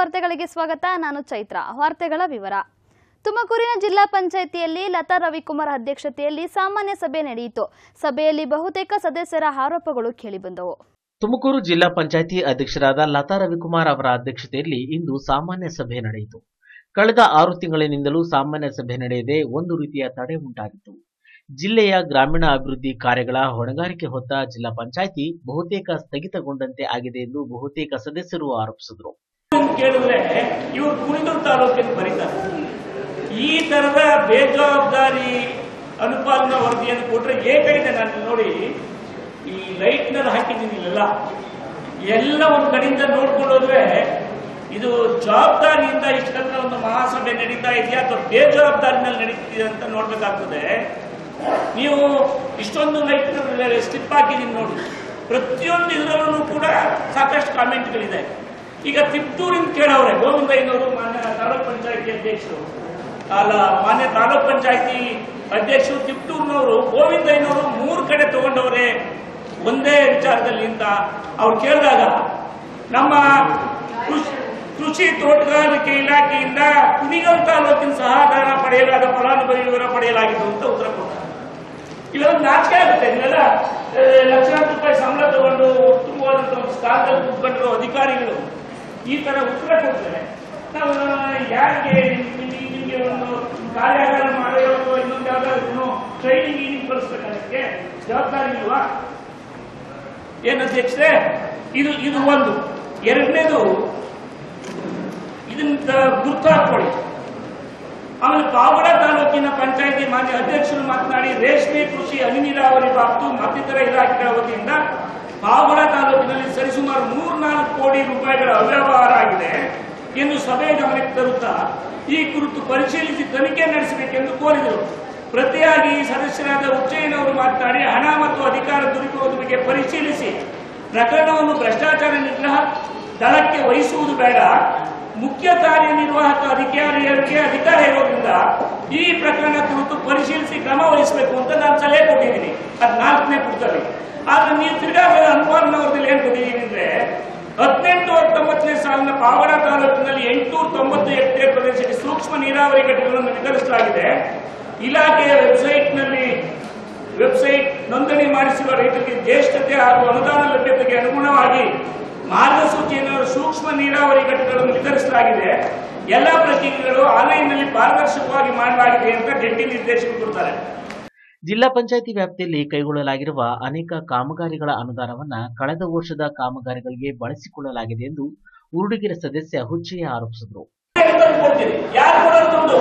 ವಾರ್ತೆಗಳಿಗೆ ಸ್ವಾಗತ ನಾನು ಚೈತ್ರ ವಾರ್ತೆಗಳ ವಿವರ ತುಮಕೂರಿನ ಜಿಲ್ಲಾ ಪಂಚಾಯಿತಿಯಲ್ಲಿ ಲತಾ ರವಿಕುಮಾರ್ ಅಧ್ಯಕ್ಷತೆಯಲ್ಲಿ ಸಾಮಾನ್ಯ ಸಭೆ ನಡೆಯಿತು ಸಭೆಯಲ್ಲಿ ಬಹುತೇಕ ಸದಸ್ಯರ ಆರೋಪಗಳು ಕೇಳಿಬಂದವು ತುಮಕೂರು ಜಿಲ್ಲಾ ಪಂಚಾಯಿತಿ ಅಧ್ಯಕ್ಷರಾದ ಲತಾ ರವಿಕುಮಾರ್ ಅವರ ಅಧ್ಯಕ್ಷತೆಯಲ್ಲಿ ಇಂದು ಸಾಮಾನ್ಯ ಸಭೆ ನಡೆಯಿತು ಕಳೆದ ಆರು ತಿಂಗಳಿನಿಂದಲೂ ಸಾಮಾನ್ಯ ಸಭೆ ನಡೆಯದೆ ಒಂದು ರೀತಿಯ ತಡೆ ಉಂಟಾಗಿತ್ತು ಜಿಲ್ಲೆಯ ಗ್ರಾಮೀಣ ಅಭಿವೃದ್ಧಿ ಕಾರ್ಯಗಳ ಹೊಣೆಗಾರಿಕೆ ಹೊತ್ತ ಜಿಲ್ಲಾ ಪಂಚಾಯಿತಿ ಬಹುತೇಕ ಸ್ಥಗಿತಗೊಂಡಂತೆ ಆಗಿದೆ ಎಂದು ಬಹುತೇಕ ಸದಸ್ಯರು ಆರೋಪಿಸಿದರು ಅಂತ ಕೇಳಿದ್ರೆ ಇವ್ರು ಕುಣಿದೂರು ತಾಲೂಕಿಗೆ ಬರೀತಾರೆ ಈ ತರದ ಬೇಜವಾಬ್ದಾರಿ ಅನುಪಾಲನಾ ವರದಿಯನ್ನು ಕೊಟ್ರೆ ಏಕೈತೆ ನಾನು ನೋಡಿ ಈ ಲೈಟ್ನಲ್ಲಿ ಹಾಕಿದ್ದೀನಿ ಇಲ್ಲೆಲ್ಲ ಎಲ್ಲ ಒಂದು ಕಡೆಯಿಂದ ನೋಡ್ಕೊಂಡು ಹೋದ್ರೆ ಇದು ಜವಾಬ್ದಾರಿಯಿಂದ ಇಷ್ಟೆಲ್ಲ ಒಂದು ಮಹಾಸಭೆ ನಡೀತಾ ಇದೆಯಾ ಅಥವಾ ಬೇಜವಾಬ್ದಾರಿನಲ್ಲಿ ನಡೀತಿದೆ ಅಂತ ನೋಡ್ಬೇಕಾಗ್ತದೆ ನೀವು ಇಷ್ಟೊಂದು ಲೈಟ್ ಸ್ಟಿಪ್ ಹಾಕಿದೀನಿ ನೋಡಿ ಪ್ರತಿಯೊಂದು ಇದರಲ್ಲೂ ಕೂಡ ಸಾಕಷ್ಟು ಕಾಮೆಂಟ್ಗಳಿದೆ ಈಗ ತಿಪ್ಟೂರಿನ ಕೇಳವ್ರೆ ಗೋವಿಂದಯ್ಯನವರು ಮಾನ್ಯ ತಾಲೂಕ್ ಪಂಚಾಯತಿ ಅಧ್ಯಕ್ಷರು ಅಲ್ಲ ಮಾನ್ಯ ತಾಲೂಕ್ ಪಂಚಾಯತಿ ಅಧ್ಯಕ್ಷರು ತಿಪ್ಟೂರಿನವರು ಗೋವಿಂದಯ್ಯನವರು ಮೂರು ಕಡೆ ತಗೊಂಡವ್ರೆ ಒಂದೇ ವಿಚಾರದಲ್ಲಿ ಅಂತ ಅವ್ರು ಕೇಳಿದಾಗ ನಮ್ಮ ಕೃಷಿ ಕೃಷಿ ತೋಟಗಾರಿಕೆ ಇಲಾಖೆಯಿಂದ ಕುಣಿಗಲ್ ತಾಲೂಕಿನ ಸಹಕಾರ ಪಡೆಯಲಾದ ಫಲಾನುಭವಿ ವಿವರ ಪಡೆಯಲಾಗಿದ್ದು ಅಂತ ಉತ್ತರ ಕೊಡ್ತಾರೆ ಇವೆಲ್ಲ ನಾಚಿಕೆ ಆಗುತ್ತೆ ನೀವೆಲ್ಲ ಆ, ಲಕ್ಷಾಂತರ ರೂಪಾಯಿ ಸಂಬಳ ತಗೊಂಡು ಉತ್ತಮವಾದಂತ ಒಂದು ಸ್ಥಾನದಲ್ಲಿ ಕೂತ್ಕೊಂಡಿರೋ ಅಧಿಕಾರಿಗಳು ಈ ತರ ಉತ್ತರ ಕೊಡ್ತಾರೆ ನಾವು ಯಾರಿಗೆ ನಿಮ್ಗೆ ನಿಮ್ಗೆ ಒಂದು ಕಾರ್ಯಾಗಾರ ಮಾಡೋ ಅಥವಾ ಇನ್ನೊಂದು ಯಾವ್ದಾದ್ರು ಟ್ರೈನಿಂಗ್ ಗೀನಿಂಗ್ ಕಳಿಸ್ಬೇಕಾದಕ್ಕೆ ಜವಾಬ್ದಾರಿ ಇಲ್ವಾ ಏನು ಅಧ್ಯಕ್ಷರೇ ಇದು ಇದು ಒಂದು ಎರಡನೇದು ಇದನ್ನ ಗುರ್ತು ಹಾಕೊಳ್ಳಿ ಆಮೇಲೆ ಪಾವಗಡ ತಾಲೂಕಿನ ಪಂಚಾಯಿತಿ ಮಾನ್ಯ ಅಧ್ಯಕ್ಷರು ಮಾತನಾಡಿ ರೇಷ್ಮೆ ಕೃಷಿ ಹನಿ ನೀರಾವರಿ ಬಾಬ್ತು ಮತ್ತಿತರ ಇಲಾಖೆಗಳ ವತಿಯಿಂದ ಪಾವಗಡ ತಾಲೂಕಿನಲ್ಲಿ ಸರಿಸುಮಾರು ಮೂರ್ನಾಲ್ಕು ಕೋಟಿ ರೂಪಾಯಿಗಳ ಅವ್ಯವಹಾರ ಆಗಿದೆ ಎಂದು ಸಭೆ ಗಮನಕ್ಕೆ ತರುತ್ತಾ ಈ ಕುರಿತು ಪರಿಶೀಲಿಸಿ ತನಿಖೆ ನಡೆಸಬೇಕೆಂದು ಕೋರಿದರು ಪ್ರತಿಯಾಗಿ ಸದಸ್ಯರಾದ ಉಚ್ಚಯ್ಯನವರು ಮಾತನಾಡಿ ಹಣ ಮತ್ತು ಅಧಿಕಾರ ದುರುಪಯೋಗದ ಬಗ್ಗೆ ಪರಿಶೀಲಿಸಿ ಪ್ರಕರಣವನ್ನು ಭ್ರಷ್ಟಾಚಾರ ನಿಗ್ರಹ ದಳಕ್ಕೆ ವಹಿಸುವುದು ಬೇಡ ಮುಖ್ಯ ಕಾರ್ಯನಿರ್ವಾಹಕ ಅಧಿಕಾರಿಯರಿಗೆ ಅಧಿಕಾರ ಇರೋದ್ರಿಂದ ಈ ಪ್ರಕರಣ ಕುರಿತು ಪರಿಶೀಲಿಸಿ ಕ್ರಮ ವಹಿಸಬೇಕು ಅಂತ ನಾನು ಸಲಹೆ ಕೊಟ್ಟಿದ್ದೀನಿ ಅದು ನಾಲ್ಕನೇ ಪುಸ್ತಕದಲ್ಲಿ ಆದ್ರೆ ನೀವು ತಿರ್ಗಾ ಅನುಪಾಲನ ವರದಿಯಲ್ಲಿ ಏನ್ ಕೊಟ್ಟಿದ್ದೀನಿ ಅಂದ್ರೆ ಹದಿನೆಂಟು ಹತ್ತೊಂಬತ್ತನೇ ಸಾಲಿನ ಪಾವಡ ತಾಲೂಕಿನಲ್ಲಿ ಎಂಟುನೂರ ತೊಂಬತ್ತು ಹೆಕ್ಟೇರ್ ಪ್ರದೇಶಕ್ಕೆ ಸೂಕ್ಷ್ಮ ನೀರಾವರಿ ಘಟಕಗಳನ್ನು ವಿತರಿಸಲಾಗಿದೆ ಇಲಾಖೆಯ ವೆಬ್ಸೈಟ್ನಲ್ಲಿ ವೆಬ್ಸೈಟ್ ನೋಂದಣಿ ಮಾಡಿಸಿರುವ ರೈತರಿಗೆ ಜ್ಯೇಷ್ಠತೆ ಹಾಗೂ ಅನುದಾನ ಲಭ್ಯತೆಗೆ ಅನುಗುಣವಾಗಿ ಮಾರ್ಗಸೂಚಿಯನ್ನು ಸೂಕ್ಷ್ಮ ನೀರಾವರಿ ಘಟಕಗಳನ್ನು ವಿತರಿಸಲಾಗಿದೆ ಎಲ್ಲ ಪ್ರಕ್ರಿಯೆಗಳು ಆನ್ಲೈನ್ನಲ್ಲಿ ಪಾರದರ್ಶಕವಾಗಿ ಮಾಡಲಾಗಿದೆ ಅಂತ ಜಂಟಿ ನಿರ್ದೇಶಕರು ಕೊಡ್ತಾರೆ ಜಿಲ್ಲಾ ಪಂಚಾಯಿತಿ ವ್ಯಾಪ್ತಿಯಲ್ಲಿ ಕೈಗೊಳ್ಳಲಾಗಿರುವ ಅನೇಕ ಕಾಮಗಾರಿಗಳ ಅನುದಾನವನ್ನ ಕಳೆದ ವರ್ಷದ ಕಾಮಗಾರಿಗಳಿಗೆ ಬಳಸಿಕೊಳ್ಳಲಾಗಿದೆ ಎಂದು ಉರುಡುಗೆರೆ ಸದಸ್ಯ ಹುಚ್ಚಯ್ಯ ಆರೋಪಿಸಿದರು ತಂದು ಕೊಡ್ತೀರಿ ಯಾರು ಕೊಡೋದು ದುಡ್ಡು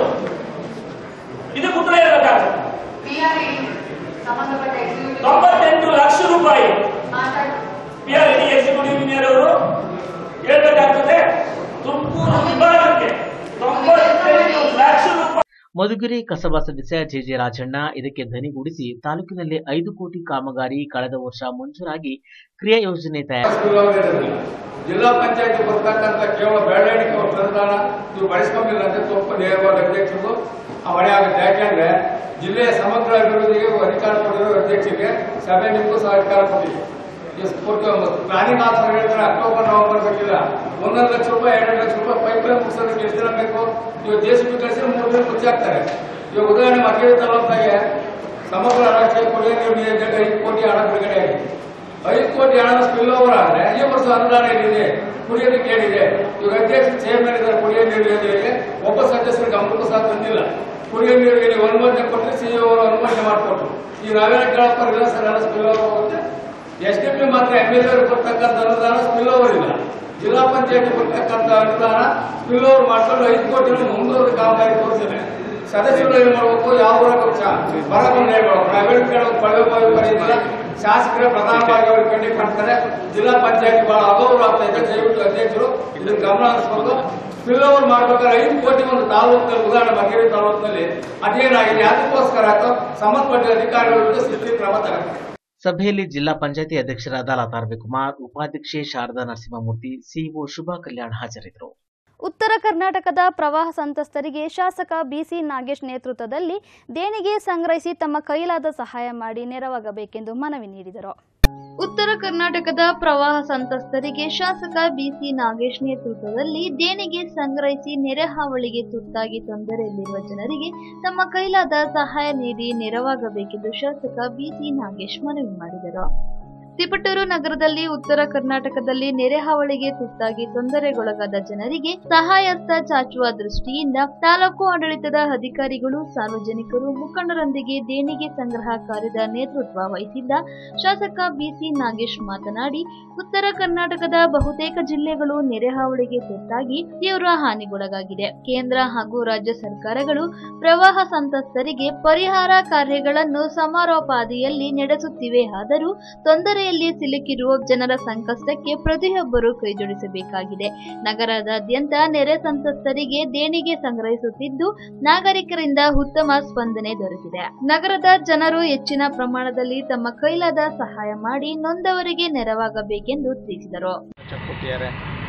ಇದಕ್ಕೆ ಉತ್ತರ ಇರಬೇಕಾಗ್ತದೆ PRE ಸಂಬಂಧಪಟ್ಟ executive ತೊಂಬತ್ತೆಂಟು ಲಕ್ಷ ರೂಪಾಯಿ ಮಾತಾಡ್- P R D executive engineer ಅವರು ಹೇಳ್ಬೇಕಾಗ್ತದೆ ತುಮಕೂರು ವಿಭಾಗಕ್ಕೆ ತೊಂಬತ್ತೆಂಟು ಲಕ್ಷ ರೂಪಾಯಿ ಮಧುಗಿರಿ ಕಸಬಾ ಸದಸ್ಯ ಜೆ ಜೆ ರಾಜಣ್ಣ ಇದಕ್ಕೆ ಧನಿಗೂಡಿಸಿ ತಾಲೂಕಿನಲ್ಲಿ ಐದು ಕೋಟಿ ಕಾಮಗಾರಿ ಕಳೆದ ವರ್ಷ ಮಂಜೂರಾಗಿ ಕ್ರಿಯಾ ಯೋಜನೆ ತಯಾರಿ ಸುಲಭವಿರಲಿಲ್ಲ ಜಿಲ್ಲಾ ಪಂಚಾಯತಿ ಬರ್ತಕ್ಕಂಥ ಕೇವಲ ಬೆಳವಣಿಗೆ ಅನುದಾನ ನೀವು ಬಳಸ್ಕೊಂಡಿಲ್ಲ ಅಂದ್ರೆ ಸ್ವಲ್ಪ ನೇರವಾದ ಅಧ್ಯಕ್ಷರು ಆ ಹೊಣೆ ಆಗುತ್ತೆ ಯಾಕೆಂದ್ರೆ ಜಿಲ್ಲೆಯ ಸಮಗ್ರ ಅಭಿವೃದ್ಧಿಗೆ ಅಧಿಕಾರ ಕೊಟ್ಟಿರೋ ಅಧ್ಯಕ್ಷರಿಗೆ ಸಭೆ ನಿಮಗೂ ಸಹ ಅಧಿಕಾರ ಕೊಟ್ಟಿದೆ ಎಷ್ಟು ಕೊಟ್ಟು ಪ್ಲಾನಿಂಗ್ ಆಫೀಸರ್ ಹೇಳ್ತಾರೆ ಅಕ್ಟೋಬರ್ ನವೆಂಬರ್ ಬೇಕಿಲ್ಲ ಒಂದೊಂದು ಲಕ್ಷ ರೂಪಾಯಿ ಎರಡು ಲಕ್ಷ ರೂಪಾಯಿ ಪೈಪ್ ಲೈನ್ ಮುಗಿಸೋದಕ್ಕೆ ಎಷ್ಟು ದಿನ ಬೇಕು ಇವಾಗ ಜೆ ಸಿ ಬಿ ಕಳಿಸಿದ್ರೆ ಮೂರು ದಿನ ಮುಚ್ಚಾಕ್ತಾರೆ ಇವಾಗ ಉದಾಹರಣೆ ಮಕ್ಕಳ ತಾಲೂಕಾಗೆ ಸಮಗ್ರ ರಾಷ್ಟ್ರೀಯ ಕುಡಿಯುವ ನೀರು ಯೋಜನೆಗೆ ಐದು ಕೋಟಿ ಹಣ ಬಿಡುಗಡೆ ಆಗಿದೆ ಐದು ಕೋಟಿ ಹಣದ ಸ್ಪಿಲ್ ಓವರ್ ಆದ್ರೆ ಈ ವರ್ಷ ಅನುದಾನ ಏನಿದೆ ಕುಡಿಯೋದಕ್ಕೆ ಏನಿದೆ ಇವಾಗ ಅಧ್ಯಕ್ಷ ಚೇರ್ಮನ್ ಇದ್ದಾರೆ ಕುಡಿಯೋ ನೀರು ಯೋಜನೆಗೆ ಒಬ್ಬ ಸದಸ್ಯರ ಗಮನಕ್ಕೂ ಸಹ ತಂದಿಲ್ಲ ಕುಡಿಯೋ ನೀರು ಯೋಜನೆ ಅನುಮೋದನೆ ಕೊಟ್ಟರೆ ಸಿ ಅವರು ಅನುಮೋದನೆ ಮಾಡಿಕೊಟ್ರು ಈ ನಾವೇನ ಕೇಳಪ್ಪ ಇಲ್ಲ ಸರ್ ಎಲ್ಲ ಸ್ಪಿಲ್ ಓವರ್ ಹೋಗುತ್ತೆ ಎಸ್ ಡಿ ಪಿ ಮಾತ್ರ ಎಮ್ ಎಲ್ ಎ ಕೊಡ್ತಕ್ಕಂಥ ಅನುದಾನ ಸ್ಪಿಲ್ ಓವರ್ ಇಲ್ಲ ಜಿಲ್ಲಾ ಪಂಚಾಯತಿ ಕೊಡ್ತಕ್ಕಂಥ ಅನುದಾನ ಸ್ಪಿಲ್ ಓವರ್ ಮಾಡ್ಕೊಂಡು ಐದು ಕೋಟಿ ಮುಂದುವರೆದ ಕಾಮಗಾರಿ ತೋರಿಸಿದೆ ಸದಸ್ಯರು ಏನ್ ಮಾಡ್ಬೇಕು ಯಾವ ಊರಾಗ ಬರಬಂದ ಹೇಳ್ಬೇಕು ಪ್ರೈವೇಟ್ ಕಡೆ ಪಳವೆ ಬಾವಿ ಬರೀದಿಲ್ಲ ಶಾಸಕರೇ ಪ್ರಧಾನವಾಗಿ ಅವ್ರಿಗೆ ಕಣ್ಣಿ ಕಾಣ್ತಾರೆ ಜಿಲ್ಲಾ ಪಂಚಾಯತಿ ಬಹಳ ಅಗೌರವ ಆಗ್ತಾ ಇದೆ ದಯವಿಟ್ಟು ಅಧ್ಯಕ್ಷರು ಇದನ್ನ ಗಮನ ಹರಿಸ್ಬೇಕು ಸ್ಪಿಲ್ ಓವರ್ ಮಾಡ್ಬೇಕಾದ್ರೆ ಐದು ಕೋಟಿ ಒಂದು ತಾಲೂಕಿನಲ್ಲಿ ಉದಾಹರಣೆ ಮಗೇರಿ ತಾಲೂಕಿನಲ್ಲಿ ಅದೇನಾಗಿದೆ ಅದಕ್ಕೋಸ್ಕರ ಸಂಬಂಧಪಟ್ಟ ಅಧಿಕಾರಿಗಳ ವಿರುದ್ಧ ಶಿಸ್ತಿ ಕ್ರಮ ತಗತ್ತೆ ಸಭೆಯಲ್ಲಿ ಜಿಲ್ಲಾ ಪಂಚಾಯಿತಿ ಅಧ್ಯಕ್ಷರಾದ ಲತಾ ರವಿಕುಮಾರ್ ಉಪಾಧ್ಯಕ್ಷೆ ಶಾರದಾ ನರಸಿಂಹಮೂರ್ತಿ ಸಿಇಒ ಶುಭಾ ಕಲ್ಯಾಣ್ ಹಾಜರಿದ್ದರು ಉತ್ತರ ಕರ್ನಾಟಕದ ಪ್ರವಾಹ ಸಂತ್ರಸ್ತರಿಗೆ ಶಾಸಕ ಬಿಸಿ ನಾಗೇಶ್ ನೇತೃತ್ವದಲ್ಲಿ ದೇಣಿಗೆ ಸಂಗ್ರಹಿಸಿ ತಮ್ಮ ಕೈಲಾದ ಸಹಾಯ ಮಾಡಿ ನೆರವಾಗಬೇಕೆಂದು ಮನವಿ ನೀಡಿದರು ಉತ್ತರ ಕರ್ನಾಟಕದ ಪ್ರವಾಹ ಸಂತ್ರಸ್ತರಿಗೆ ಶಾಸಕ ಬಿಸಿ ನಾಗೇಶ್ ನೇತೃತ್ವದಲ್ಲಿ ದೇಣಿಗೆ ಸಂಗ್ರಹಿಸಿ ನೆರೆ ಹಾವಳಿಗೆ ತುತ್ತಾಗಿ ತೊಂದರೆಯಲ್ಲಿರುವ ಜನರಿಗೆ ತಮ್ಮ ಕೈಲಾದ ಸಹಾಯ ನೀಡಿ ನೆರವಾಗಬೇಕೆಂದು ಶಾಸಕ ಬಿಸಿ ನಾಗೇಶ್ ಮನವಿ ಮಾಡಿದರು ತಿಪಟೂರು ನಗರದಲ್ಲಿ ಉತ್ತರ ಕರ್ನಾಟಕದಲ್ಲಿ ನೆರೆ ಹಾವಳಿಗೆ ತುತ್ತಾಗಿ ತೊಂದರೆಗೊಳಗಾದ ಜನರಿಗೆ ಸಹಾಯಹಸ್ತ ಚಾಚುವ ದೃಷ್ಟಿಯಿಂದ ತಾಲೂಕು ಆಡಳಿತದ ಅಧಿಕಾರಿಗಳು ಸಾರ್ವಜನಿಕರು ಮುಖಂಡರೊಂದಿಗೆ ದೇಣಿಗೆ ಸಂಗ್ರಹ ಕಾರ್ಯದ ನೇತೃತ್ವ ವಹಿಸಿದ್ದ ಶಾಸಕ ಬಿಸಿ ನಾಗೇಶ್ ಮಾತನಾಡಿ ಉತ್ತರ ಕರ್ನಾಟಕದ ಬಹುತೇಕ ಜಿಲ್ಲೆಗಳು ನೆರೆ ಹಾವಳಿಗೆ ತುತ್ತಾಗಿ ತೀವ್ರ ಹಾನಿಗೊಳಗಾಗಿದೆ ಕೇಂದ್ರ ಹಾಗೂ ರಾಜ್ಯ ಸರ್ಕಾರಗಳು ಪ್ರವಾಹ ಸಂತ್ರಸ್ತರಿಗೆ ಪರಿಹಾರ ಕಾರ್ಯಗಳನ್ನು ಸಮಾರೋಪಾದಿಯಲ್ಲಿ ನಡೆಸುತ್ತಿವೆ ಆದರೂ ತೊಂದರೆಯಲ್ಲಿ ಸಿಲುಕಿರುವ ಜನರ ಸಂಕಷ್ಟಕ್ಕೆ ಪ್ರತಿಯೊಬ್ಬರು ಕೈಜೋಡಿಸಬೇಕಾಗಿದೆ ನಗರದಾದ್ಯಂತ ನೆರೆ ಸಂತ್ರಸ್ತರಿಗೆ ದೇಣಿಗೆ ಸಂಗ್ರಹಿಸುತ್ತಿದ್ದು ನಾಗರಿಕರಿಂದ ಉತ್ತಮ ಸ್ಪಂದನೆ ದೊರೆತಿದೆ ನಗರದ ಜನರು ಹೆಚ್ಚಿನ ಪ್ರಮಾಣದಲ್ಲಿ ತಮ್ಮ ಕೈಲಾದ ಸಹಾಯ ಮಾಡಿ ನೊಂದವರಿಗೆ ನೆರವಾಗಬೇಕೆಂದು ತಿಳಿಸಿದರು ಚೆಕ್ ಕೊಟ್ಟಿದ್ದಾರೆ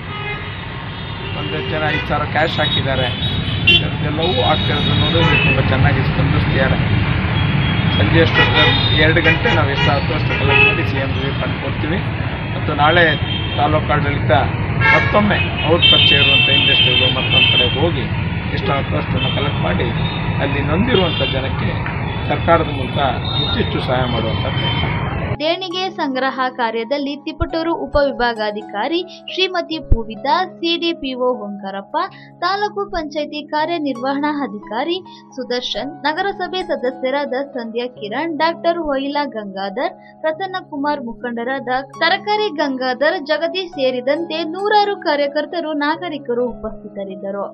ಒಂದಷ್ಟು ಜನ ಐದು ಸಾವಿರ ಕ್ಯಾಶ್ ಹಾಕಿದ್ದಾರೆ ಇದೆಲ್ಲವೂ ಆಗ್ತಿರೋದು ನೋಡಿ ತುಂಬ ಚೆನ್ನಾಗಿ ಸ್ಪಂದಿಸ್ತಿದ್ದಾರೆ ಸಂಜೆ ಅಷ್ಟೊತ್ತಿಗೆ ಎರಡು ಗಂಟೆ ನಾವು ಎಷ್ಟಾಗುತ್ತೋ ಅಷ್ಟು ಕಲೆಕ್ಟ್ ಮಾಡಿ ಸಿ ಎಂ ಫಂಡ್ ಕೊಡ್ತೀವಿ ಮತ್ತು ನಾಳೆ ತಾಲೂಕು ಆಡಳಿತ ಮತ್ತೊಮ್ಮೆ ಅವ್ರ ಪರಿಚಯ ಇರುವಂಥ ಇಂಡಸ್ಟ್ರಿಗಳು ಮತ್ತೊಂದು ಕಡೆ ಹೋಗಿ ಎಷ್ಟಾಗುತ್ತೋ ಅಷ್ಟನ್ನು ಕಲೆಕ್ಟ್ ಮಾಡಿ ಅಲ್ಲಿ ನೊಂದಿರುವಂಥ ಜನಕ್ಕೆ ಸರ್ಕಾರದ ಮೂಲಕ ಹೆಚ್ಚೆಚ್ಚು ಸಹಾಯ ಮಾಡುವಂಥ ಪ್ರಯತ್ನ ದೇಣಿಗೆ ಸಂಗ್ರಹ ಕಾರ್ಯದಲ್ಲಿ ತಿಪಟೂರು ಉಪವಿಭಾಗಾಧಿಕಾರಿ ಶ್ರೀಮತಿ ಪೂವಿತಾ ಸಿಡಿಪಿಒ ಓಂಕಾರಪ್ಪ ತಾಲೂಕು ಪಂಚಾಯಿತಿ ಕಾರ್ಯನಿರ್ವಹಣಾ ಅಧಿಕಾರಿ ಸುದರ್ಶನ್ ನಗರಸಭೆ ಸದಸ್ಯರಾದ ಸಂಧ್ಯಾ ಕಿರಣ್ ಡಾಕ್ಟರ್ ವೈಲಾ ಗಂಗಾಧರ್ ಪ್ರಸನ್ನಕುಮಾರ್ ಮುಖಂಡರಾದ ತರಕಾರಿ ಗಂಗಾಧರ್ ಜಗದೀಶ್ ಸೇರಿದಂತೆ ನೂರಾರು ಕಾರ್ಯಕರ್ತರು ನಾಗರಿಕರು ಉಪಸ್ಥಿತರಿದ್ದರು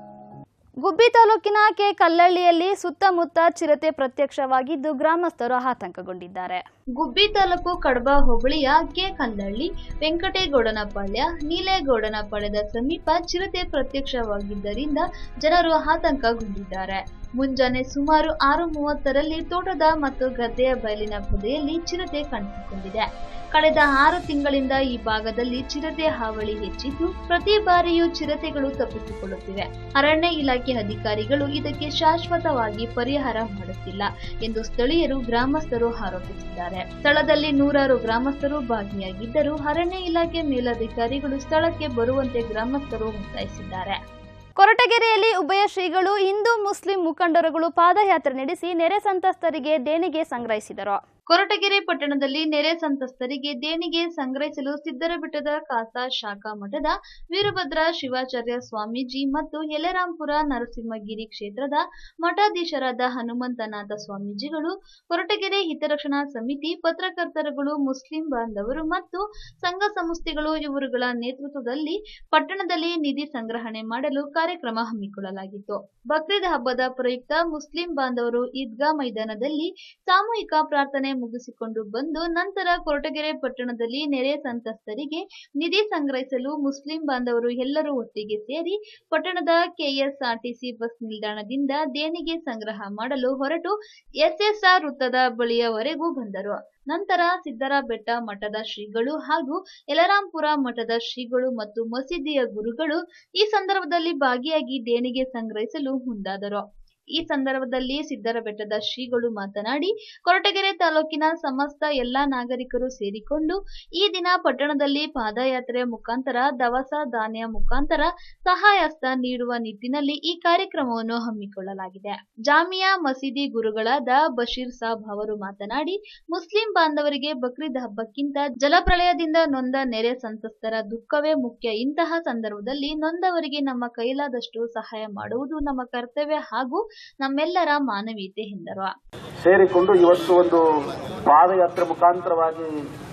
ಗುಬ್ಬಿ ತಾಲೂಕಿನ ಕೆ ಕಲ್ಲಳ್ಳಿಯಲ್ಲಿ ಸುತ್ತಮುತ್ತ ಚಿರತೆ ಪ್ರತ್ಯಕ್ಷವಾಗಿದ್ದು ಗ್ರಾಮಸ್ಥರು ಆತಂಕಗೊಂಡಿದ್ದಾರೆ ಗುಬ್ಬಿ ತಾಲೂಕು ಕಡಬ ಹೋಬಳಿಯ ಕೆ ಕಲ್ಲಳ್ಳಿ ವೆಂಕಟೇಗೌಡನಪಾಳ್ಯ ನೀಲೇಗೌಡನಪಾಳ್ಯದ ಸಮೀಪ ಚಿರತೆ ಪ್ರತ್ಯಕ್ಷವಾಗಿದ್ದರಿಂದ ಜನರು ಆತಂಕಗೊಂಡಿದ್ದಾರೆ ಮುಂಜಾನೆ ಸುಮಾರು ಆರು ಮೂವತ್ತರಲ್ಲಿ ತೋಟದ ಮತ್ತು ಗದ್ದೆಯ ಬಯಲಿನ ಬದಿಯಲ್ಲಿ ಚಿರತೆ ಕಾಣಿಸಿಕೊಂಡಿದೆ ಕಳೆದ ಆರು ತಿಂಗಳಿಂದ ಈ ಭಾಗದಲ್ಲಿ ಚಿರತೆ ಹಾವಳಿ ಹೆಚ್ಚಿದ್ದು ಪ್ರತಿ ಬಾರಿಯೂ ಚಿರತೆಗಳು ತಪ್ಪಿಸಿಕೊಳ್ಳುತ್ತಿವೆ ಅರಣ್ಯ ಇಲಾಖೆ ಅಧಿಕಾರಿಗಳು ಇದಕ್ಕೆ ಶಾಶ್ವತವಾಗಿ ಪರಿಹಾರ ಮಾಡುತ್ತಿಲ್ಲ ಎಂದು ಸ್ಥಳೀಯರು ಗ್ರಾಮಸ್ಥರು ಆರೋಪಿಸಿದ್ದಾರೆ ಸ್ಥಳದಲ್ಲಿ ನೂರಾರು ಗ್ರಾಮಸ್ಥರು ಭಾಗಿಯಾಗಿದ್ದರೂ ಅರಣ್ಯ ಇಲಾಖೆ ಮೇಲಧಿಕಾರಿಗಳು ಸ್ಥಳಕ್ಕೆ ಬರುವಂತೆ ಗ್ರಾಮಸ್ಥರು ಒತ್ತಾಯಿಸಿದ್ದಾರೆ ಕೊರಟಗೆರೆಯಲ್ಲಿ ಉಭಯ ಶ್ರೀಗಳು ಹಿಂದೂ ಮುಸ್ಲಿಂ ಮುಖಂಡರುಗಳು ಪಾದಯಾತ್ರೆ ನಡೆಸಿ ನೆರೆ ಸಂತ್ರಸ್ತರಿಗೆ ದೇಣಿಗೆ ಸಂಗ್ರಹಿಸಿದರು ಕೊರಟಗೆರೆ ಪಟ್ಟಣದಲ್ಲಿ ನೆರೆ ಸಂತ್ರಸ್ತರಿಗೆ ದೇಣಿಗೆ ಸಂಗ್ರಹಿಸಲು ಸಿದ್ದರಬೆಟ್ಟದ ಕಾಸಾ ಶಾಖಾ ಮಠದ ವೀರಭದ್ರ ಶಿವಾಚಾರ್ಯ ಸ್ವಾಮೀಜಿ ಮತ್ತು ಯಲೆರಾಂಪುರ ನರಸಿಂಹಗಿರಿ ಕ್ಷೇತ್ರದ ಮಠಾಧೀಶರಾದ ಹನುಮಂತನಾಥ ಸ್ವಾಮೀಜಿಗಳು ಕೊರಟಗೆರೆ ಹಿತರಕ್ಷಣಾ ಸಮಿತಿ ಪತ್ರಕರ್ತರುಗಳು ಮುಸ್ಲಿಂ ಬಾಂಧವರು ಮತ್ತು ಸಂಘ ಸಂಸ್ಥೆಗಳು ಇವರುಗಳ ನೇತೃತ್ವದಲ್ಲಿ ಪಟ್ಟಣದಲ್ಲಿ ನಿಧಿ ಸಂಗ್ರಹಣೆ ಮಾಡಲು ಕಾರ್ಯಕ್ರಮ ಹಮ್ಮಿಕೊಳ್ಳಲಾಗಿತ್ತು ಬಕ್ರೀದ್ ಹಬ್ಬದ ಪ್ರಯುಕ್ತ ಮುಸ್ಲಿಂ ಬಾಂಧವರು ಈದ್ಗಾ ಮೈದಾನದಲ್ಲಿ ಸಾಮೂಹಿಕ ಪ್ರಾರ್ಥನೆ ಮುಗಿಸಿಕೊಂಡು ಬಂದು ನಂತರ ಕೊರಟಗೆರೆ ಪಟ್ಟಣದಲ್ಲಿ ನೆರೆ ಸಂತ್ರಸ್ತರಿಗೆ ನಿಧಿ ಸಂಗ್ರಹಿಸಲು ಮುಸ್ಲಿಂ ಬಾಂಧವರು ಎಲ್ಲರೂ ಒಟ್ಟಿಗೆ ಸೇರಿ ಪಟ್ಟಣದ ಕೆಎಸ್ಆರ್ಟಿಸಿ ಬಸ್ ನಿಲ್ದಾಣದಿಂದ ದೇಣಿಗೆ ಸಂಗ್ರಹ ಮಾಡಲು ಹೊರಟು ಎಸ್ಎಸ್ಆರ್ ವೃತ್ತದ ಬಳಿಯವರೆಗೂ ಬಂದರು ನಂತರ ಸಿದ್ದರಬೆಟ್ಟ ಮಠದ ಶ್ರೀಗಳು ಹಾಗೂ ಯಲರಾಂಪುರ ಮಠದ ಶ್ರೀಗಳು ಮತ್ತು ಮಸೀದಿಯ ಗುರುಗಳು ಈ ಸಂದರ್ಭದಲ್ಲಿ ಭಾಗಿಯಾಗಿ ದೇಣಿಗೆ ಸಂಗ್ರಹಿಸಲು ಮುಂದಾದರು ಈ ಸಂದರ್ಭದಲ್ಲಿ ಸಿದ್ದರಬೆಟ್ಟದ ಶ್ರೀಗಳು ಮಾತನಾಡಿ ಕೊರಟಗೆರೆ ತಾಲೂಕಿನ ಸಮಸ್ತ ಎಲ್ಲಾ ನಾಗರಿಕರು ಸೇರಿಕೊಂಡು ಈ ದಿನ ಪಟ್ಟಣದಲ್ಲಿ ಪಾದಯಾತ್ರೆ ಮುಖಾಂತರ ದವಸ ಧಾನ್ಯ ಮುಖಾಂತರ ಸಹಾಯಹಸ್ತ ನೀಡುವ ನಿಟ್ಟಿನಲ್ಲಿ ಈ ಕಾರ್ಯಕ್ರಮವನ್ನು ಹಮ್ಮಿಕೊಳ್ಳಲಾಗಿದೆ ಜಾಮಿಯಾ ಮಸೀದಿ ಗುರುಗಳಾದ ಬಶೀರ್ ಸಾಬ್ ಅವರು ಮಾತನಾಡಿ ಮುಸ್ಲಿಂ ಬಾಂಧವರಿಗೆ ಬಕ್ರೀದ್ ಹಬ್ಬಕ್ಕಿಂತ ಜಲಪ್ರಳಯದಿಂದ ನೊಂದ ನೆರೆ ಸಂತ್ರಸ್ತರ ದುಃಖವೇ ಮುಖ್ಯ ಇಂತಹ ಸಂದರ್ಭದಲ್ಲಿ ನೊಂದವರಿಗೆ ನಮ್ಮ ಕೈಲಾದಷ್ಟು ಸಹಾಯ ಮಾಡುವುದು ನಮ್ಮ ಕರ್ತವ್ಯ ಹಾಗೂ ನಮ್ಮೆಲ್ಲರ ಮಾನವೀಯತೆ ಎಂದರು ಸೇರಿಕೊಂಡು ಇವತ್ತು ಒಂದು ಪಾದಯಾತ್ರೆ ಮುಖಾಂತರವಾಗಿ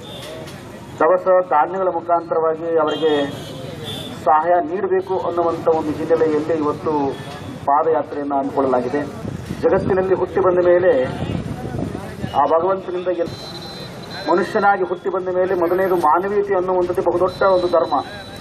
ದವಸ ಧಾನ್ಯಗಳ ಮುಖಾಂತರವಾಗಿ ಅವರಿಗೆ ಸಹಾಯ ನೀಡಬೇಕು ಅನ್ನುವಂಥ ಒಂದು ಹಿನ್ನೆಲೆಯಲ್ಲಿ ಇವತ್ತು ಪಾದಯಾತ್ರೆಯನ್ನು ಹಮ್ಮಿಕೊಳ್ಳಲಾಗಿದೆ ಜಗತ್ತಿನಲ್ಲಿ ಹುಟ್ಟಿ ಬಂದ ಮೇಲೆ ಆ ಭಗವಂತನಿಂದ ಎಲ್- ಮನುಷ್ಯನಾಗಿ ಹುಟ್ಟಿ ಬಂದ ಮೇಲೆ ಮೊದಲನೇದು ಮಾನವೀಯತೆ ಅನ್ನುವಂಥದ್ದು ಬಹುದೊಡ್ಡ ಒಂದು ಧರ್ಮ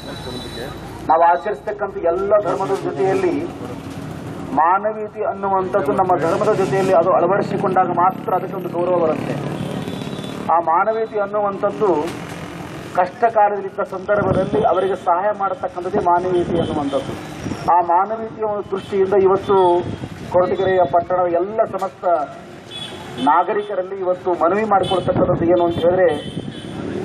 ನಾವು ಆಚರಿಸ್ತಕ್ಕಂಥ ಎಲ್ಲ ಧರ್ಮದ ಜೊತೆಯಲ್ಲಿ ಮಾನವೀಯತೆ ಅನ್ನುವಂಥದ್ದು ನಮ್ಮ ಧರ್ಮದ ಜೊತೆಯಲ್ಲಿ ಅದು ಅಳವಡಿಸಿಕೊಂಡಾಗ ಮಾತ್ರ ಅದಕ್ಕೆ ಒಂದು ಗೌರವ ಬರುತ್ತೆ ಆ ಮಾನವೀಯತೆ ಅನ್ನುವಂಥದ್ದು ಕಷ್ಟ ಕಾಲದಲ್ಲಿದ್ದ ಸಂದರ್ಭದಲ್ಲಿ ಅವರಿಗೆ ಸಹಾಯ ಮಾಡತಕ್ಕಂಥದ್ದೇ ಮಾನವೀಯತೆ ಅನ್ನುವಂಥದ್ದು ಆ ಮಾನವೀಯತೆಯ ಒಂದು ದೃಷ್ಟಿಯಿಂದ ಇವತ್ತು ಕೊರಟಗೆರೆಯ ಪಟ್ಟಣದ ಎಲ್ಲ ಸಮಸ್ತ ನಾಗರಿಕರಲ್ಲಿ ಇವತ್ತು ಮನವಿ ಮಾಡಿಕೊಳ್ತಕ್ಕಂಥದ್ದು ಏನು ಅಂತ ಹೇಳಿದ್ರೆ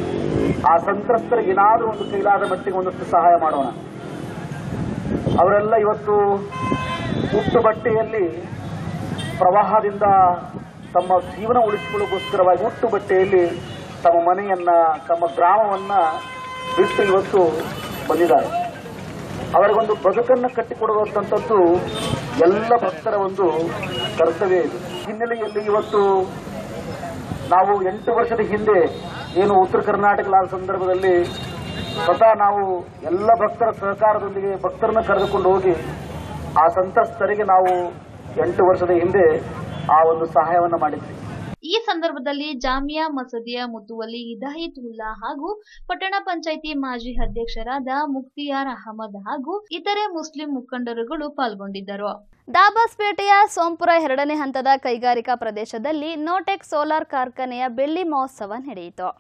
ಆ ಸಂತ್ರಸ್ತರಿಗೆ ಏನಾದರೂ ಒಂದು ಕೈಲಾದ ಮಟ್ಟಿಗೆ ಒಂದಷ್ಟು ಸಹಾಯ ಮಾಡೋಣ ಅವರೆಲ್ಲ ಇವತ್ತು ಹುಟ್ಟು ಬಟ್ಟೆಯಲ್ಲಿ ಪ್ರವಾಹದಿಂದ ತಮ್ಮ ಜೀವನ ಉಳಿಸಿಕೊಳ್ಳೋಗೋಸ್ಕರವಾಗಿ ಹುಟ್ಟು ಬಟ್ಟೆಯಲ್ಲಿ ತಮ್ಮ ಮನೆಯನ್ನ ತಮ್ಮ ಗ್ರಾಮವನ್ನ ಬಿಟ್ಟು ಇವತ್ತು ಬಂದಿದ್ದಾರೆ ಅವರಿಗೊಂದು ಬದುಕನ್ನು ಕಟ್ಟಿಕೊಡುವಂಥದ್ದು ಎಲ್ಲ ಭಕ್ತರ ಒಂದು ಕರ್ತವ್ಯ ಇದೆ ಹಿನ್ನೆಲೆಯಲ್ಲಿ ಇವತ್ತು ನಾವು ಎಂಟು ವರ್ಷದ ಹಿಂದೆ ಏನು ಉತ್ತರ ಕರ್ನಾಟಕದ ಸಂದರ್ಭದಲ್ಲಿ ಸ್ವತಃ ನಾವು ಎಲ್ಲ ಭಕ್ತರ ಸಹಕಾರದೊಂದಿಗೆ ಭಕ್ತರನ್ನು ಕರೆದುಕೊಂಡು ಹೋಗಿ ಆ ಸಂತ್ರಸ್ತರಿಗೆ ನಾವು ಎಂಟು ವರ್ಷದ ಹಿಂದೆ ಆ ಒಂದು ಸಹಾಯವನ್ನು ಮಾಡಿದ್ವಿ ಈ ಸಂದರ್ಭದಲ್ಲಿ ಜಾಮಿಯಾ ಮಸದಿಯ ಮುತುವಲಿ ಹಿದಾಯತುಲ್ಲಾ ಹಾಗೂ ಪಟ್ಟಣ ಪಂಚಾಯಿತಿ ಮಾಜಿ ಅಧ್ಯಕ್ಷರಾದ ಮುಕ್ತಿಯಾರ್ ಅಹಮದ್ ಹಾಗೂ ಇತರೆ ಮುಸ್ಲಿಂ ಮುಖಂಡರುಗಳು ಪಾಲ್ಗೊಂಡಿದ್ದರು ದಾಬಾಸ್ಪೇಟೆಯ ಸೋಂಪುರ ಎರಡನೇ ಹಂತದ ಕೈಗಾರಿಕಾ ಪ್ರದೇಶದಲ್ಲಿ ನೋಟೆಕ್ ಸೋಲಾರ್ ಕಾರ್ಖಾನೆಯ ಬೆಳ್ಳಿ ಮಹೋತ್ಸವ ನಡೆಯಿತು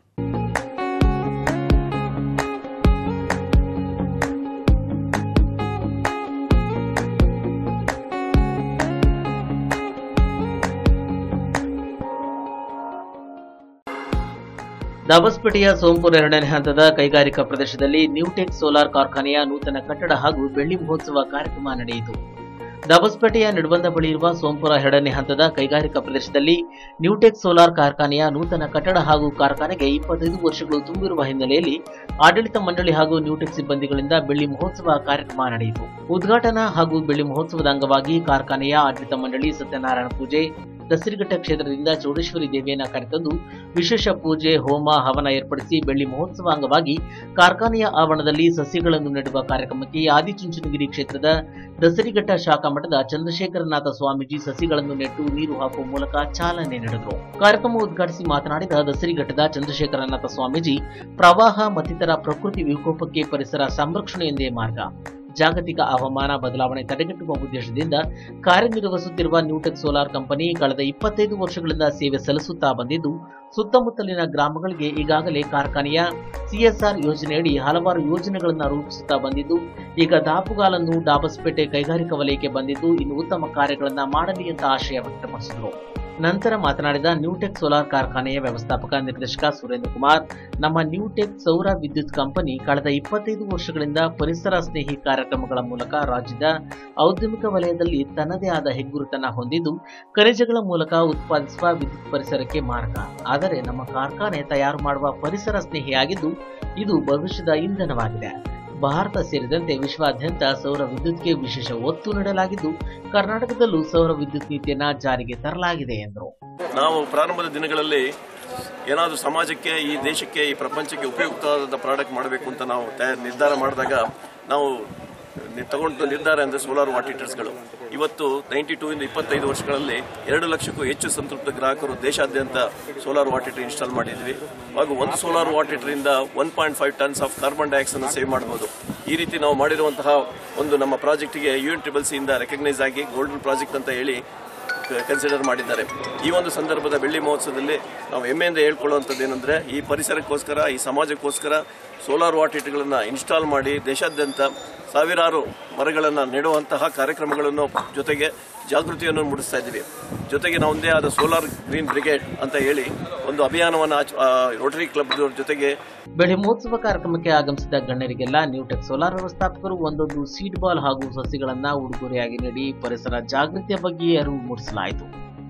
ದಾಬಸ್ಪೇಟೆಯ ಸೋಂಪುರ ಎರಡನೇ ಹಂತದ ಕೈಗಾರಿಕಾ ಪ್ರದೇಶದಲ್ಲಿ ನ್ಯೂಟೆಕ್ ಸೋಲಾರ್ ಕಾರ್ಖಾನೆಯ ನೂತನ ಕಟ್ಟಡ ಹಾಗೂ ಬೆಳ್ಳಿ ಮಹೋತ್ಸವ ಕಾರ್ಯಕ್ರಮ ನಡೆಯಿತು ದಾಬಸ್ಪೇಟೆಯ ನಿಡ್ಬಂದ ಬಳಿ ಇರುವ ಸೋಂಪುರ ಎರಡನೇ ಹಂತದ ಕೈಗಾರಿಕಾ ಪ್ರದೇಶದಲ್ಲಿ ನ್ಯೂಟೆಕ್ ಸೋಲಾರ್ ಕಾರ್ಖಾನೆಯ ನೂತನ ಕಟ್ಟಡ ಹಾಗೂ ಕಾರ್ಖಾನೆಗೆ ಇಪ್ಪತ್ತೈದು ವರ್ಷಗಳು ತುಂಬಿರುವ ಹಿನ್ನೆಲೆಯಲ್ಲಿ ಆಡಳಿತ ಮಂಡಳಿ ಹಾಗೂ ನ್ಯೂಟೆಕ್ ಸಿಬ್ಬಂದಿಗಳಿಂದ ಬೆಳ್ಳಿ ಮಹೋತ್ಸವ ಕಾರ್ಯಕ್ರಮ ನಡೆಯಿತು ಉದ್ಘಾಟನಾ ಹಾಗೂ ಬೆಳ್ಳಿ ಮಹೋತ್ಸವದ ಅಂಗವಾಗಿ ಕಾರ್ಖಾನೆಯ ಆಡಳಿತ ಮಂಡಳಿ ಸತ್ಯನಾರಾಯಣ ಪೂಜೆ ದಸರಿಘಟ್ಟ ಕ್ಷೇತ್ರದಿಂದ ಚೌಡೇಶ್ವರಿ ದೇವಿಯನ್ನ ಕರೆತಂದು ವಿಶೇಷ ಪೂಜೆ ಹೋಮ ಹವನ ಏರ್ಪಡಿಸಿ ಬೆಳ್ಳಿ ಮಹೋತ್ಸವ ಅಂಗವಾಗಿ ಕಾರ್ಖಾನೆಯ ಆವರಣದಲ್ಲಿ ಸಸ್ಯಗಳನ್ನು ನೆಡುವ ಕಾರ್ಯಕ್ರಮಕ್ಕೆ ಆದಿಚುಂಚನಗಿರಿ ಕ್ಷೇತ್ರದ ದಸರಿಘಟ್ಟ ಶಾಖಾ ಮಠದ ಚಂದ್ರಶೇಖರನಾಥ ಸ್ವಾಮೀಜಿ ಸಸಿಗಳನ್ನು ನೆಟ್ಟು ನೀರು ಹಾಕುವ ಮೂಲಕ ಚಾಲನೆ ನೀಡಿದರು ಕಾರ್ಯಕ್ರಮ ಉದ್ಘಾಟಿಸಿ ಮಾತನಾಡಿದ ದಸರಿಘಟ್ಟದ ಚಂದ್ರಶೇಖರನಾಥ ಸ್ವಾಮೀಜಿ ಪ್ರವಾಹ ಮತ್ತಿತರ ಪ್ರಕೃತಿ ವಿಕೋಪಕ್ಕೆ ಪರಿಸರ ಸಂರಕ್ಷಣೆಯೊಂದೇ ಮಾರ್ಗ ಜಾಗತಿಕ ಹವಾಮಾನ ಬದಲಾವಣೆ ತಡೆಗಟ್ಟುವ ಉದ್ದೇಶದಿಂದ ಕಾರ್ಯನಿರ್ವಹಿಸುತ್ತಿರುವ ನ್ಯೂಟೆಕ್ ಸೋಲಾರ್ ಕಂಪನಿ ಕಳೆದ ಇಪ್ಪತ್ತೈದು ವರ್ಷಗಳಿಂದ ಸೇವೆ ಸಲ್ಲಿಸುತ್ತಾ ಬಂದಿದ್ದು ಸುತ್ತಮುತ್ತಲಿನ ಗ್ರಾಮಗಳಿಗೆ ಈಗಾಗಲೇ ಕಾರ್ಖಾನೆಯ ಸಿಎಸ್ಆರ್ ಯೋಜನೆಯಡಿ ಹಲವಾರು ಯೋಜನೆಗಳನ್ನು ರೂಪಿಸುತ್ತಾ ಬಂದಿದ್ದು ಈಗ ದಾಪುಗಾಲನ್ನು ಡಾಬಸ್ಪೇಟೆ ಕೈಗಾರಿಕಾ ವಲಯಕ್ಕೆ ಬಂದಿದ್ದು ಇನ್ನು ಉತ್ತಮ ಕಾರ್ಯಗಳನ್ನು ಮಾಡಲಿ ಅಂತ ಆಶಯ ವ್ಯಕ್ತಪಡಿಸಿದರು ನಂತರ ಮಾತನಾಡಿದ ನ್ಯೂಟೆಕ್ ಸೋಲಾರ್ ಕಾರ್ಖಾನೆಯ ವ್ಯವಸ್ಥಾಪಕ ನಿರ್ದೇಶಕ ಸುರೇಂದ್ರ ಕುಮಾರ್ ನಮ್ಮ ನ್ಯೂಟೆಕ್ ಸೌರ ವಿದ್ಯುತ್ ಕಂಪನಿ ಕಳೆದ ಇಪ್ಪತ್ತೈದು ವರ್ಷಗಳಿಂದ ಪರಿಸರ ಸ್ನೇಹಿ ಕಾರ್ಯಕ್ರಮಗಳ ಮೂಲಕ ರಾಜ್ಯದ ಔದ್ಯಮಿಕ ವಲಯದಲ್ಲಿ ತನ್ನದೇ ಆದ ಹೆಗ್ಗುರುತನ್ನ ಹೊಂದಿದ್ದು ಖನಿಜಗಳ ಮೂಲಕ ಉತ್ಪಾದಿಸುವ ವಿದ್ಯುತ್ ಪರಿಸರಕ್ಕೆ ಮಾರಕ ಆದರೆ ನಮ್ಮ ಕಾರ್ಖಾನೆ ತಯಾರು ಮಾಡುವ ಪರಿಸರ ಸ್ನೇಹಿಯಾಗಿದ್ದು ಇದು ಭವಿಷ್ಯದ ಇಂಧನವಾಗಿದೆ ಭಾರತ ಸೇರಿದಂತೆ ವಿಶ್ವಾದ್ಯಂತ ಸೌರ ವಿದ್ಯುತ್ಗೆ ವಿಶೇಷ ಒತ್ತು ನೀಡಲಾಗಿದ್ದು ಕರ್ನಾಟಕದಲ್ಲೂ ಸೌರ ವಿದ್ಯುತ್ ನೀತಿಯನ್ನ ಜಾರಿಗೆ ತರಲಾಗಿದೆ ಎಂದರು ನಾವು ಪ್ರಾರಂಭದ ದಿನಗಳಲ್ಲಿ ಏನಾದರೂ ಸಮಾಜಕ್ಕೆ ಈ ದೇಶಕ್ಕೆ ಈ ಪ್ರಪಂಚಕ್ಕೆ ಉಪಯುಕ್ತವಾದ ಪ್ರಾಡಕ್ಟ್ ಮಾಡಬೇಕು ಅಂತ ನಾವು ತಯಾರು ನಿರ್ಧಾರ ಮಾಡಿದಾಗ ನಾವು ನಿ- ತಗೊಂಡ ನಿರ್ಧಾರ ಅಂದರೆ ಸೋಲಾರ್ ವಾಟ್ ಹೀಟರ್ಸ್ಗಳು ಇವತ್ತು ನೈಂಟಿ ಟೂ ಇಂದ ಇಪ್ಪತ್ತೈದು ವರ್ಷಗಳಲ್ಲಿ ಎರಡು ಲಕ್ಷಕ್ಕೂ ಹೆಚ್ಚು ಸಂತೃಪ್ತ ಗ್ರಾಹಕರು ದೇಶಾದ್ಯಂತ ಸೋಲಾರ್ ವಾಟ್ ಹೀಟರ್ ಇನ್ಸ್ಟಾಲ್ ಮಾಡಿದ್ವಿ ಹಾಗೂ ಒಂದು ಸೋಲಾರ್ ವಾಟ್ ಹೀಟರಿಂದ one point five tons of carbon dioxide save ಮಾಡಬಹುದು ಈ ರೀತಿ ನಾವು ಮಾಡಿರುವಂತಹ ಒಂದು ನಮ್ಮ ಪ್ರಾಜೆಕ್ಟ್ಗೆ ಯು ಎನ್ ಟ್ರಿಬಲ್ ಸಿಯಿಂದ ರೆಕಗ್ನೈಸ್ ಆಗಿ ಗೋಲ್ಡನ್ ಪ್ರಾಜೆಕ್ಟ್ ಅಂತ ಹೇಳಿ ಕನ್ಸಿಡರ್ ಮಾಡಿದ್ದಾರೆ ಈ ಒಂದು ಸಂದರ್ಭದ ಬೆಳ್ಳಿ ಮಹೋತ್ಸವದಲ್ಲಿ ನಾವು ಹೆಮ್ಮೆಯಿಂದ ಹೇಳ್ಕೊಳ್ಳುವಂಥದ್ದು ಏನಂದರೆ ಈ ಪರಿಸರಕ್ಕೋಸ್ಕರ ಈ ಸಮಾಜಕ್ಕೋಸ್ಕರ ಸೋಲಾರ್ ವಾಟ್ ಹೀಟ್ಗಳನ್ನು ಇನ್ಸ್ಟಾಲ್ ಮಾಡಿ ದೇಶಾದ್ಯಂತ ಸಾವಿರಾರು ಮರಗಳನ್ನು ನೆಡುವಂತಹ ಕಾರ್ಯಕ್ರಮಗಳನ್ನು ಜೊತೆಗೆ ಜಾಗೃತಿಯನ್ನು ಮೂಡಿಸ್ತಾ ಇದ್ದೀವಿ ಜೊತೆಗೆ ನಾವೊಂದೇ ಆದ ಸೋಲಾರ್ ಗ್ರೀನ್ ಬ್ರಿಗೇಡ್ ಅಂತ ಹೇಳಿ ಒಂದು ಅಭಿಯಾನವನ್ನು ರೋಟರಿ ಕ್ಲಬ್ ಜೊತೆಗೆ ಬೆಳೆ ಮಹೋತ್ಸವ ಕಾರ್ಯಕ್ರಮಕ್ಕೆ ಆಗಮಿಸಿದ ಗಣ್ಯರಿಗೆಲ್ಲ ನ್ಯೂಟೆಕ್ ಸೋಲಾರ್ ವ್ಯವಸ್ಥಾಪಕರು ಒಂದೊಂದು ಸೀಡ್ ಬಾಲ್ ಹಾಗೂ ಸಸಿಗಳನ್ನ ಉಡುಗೊರೆಯಾಗಿ ನೀಡಿ ಪರಿಸರ ಜಾಗೃತಿಯ ಬಗ್ಗೆ ಅರಿವು ಮೂಡಿಸಲಾಯಿತು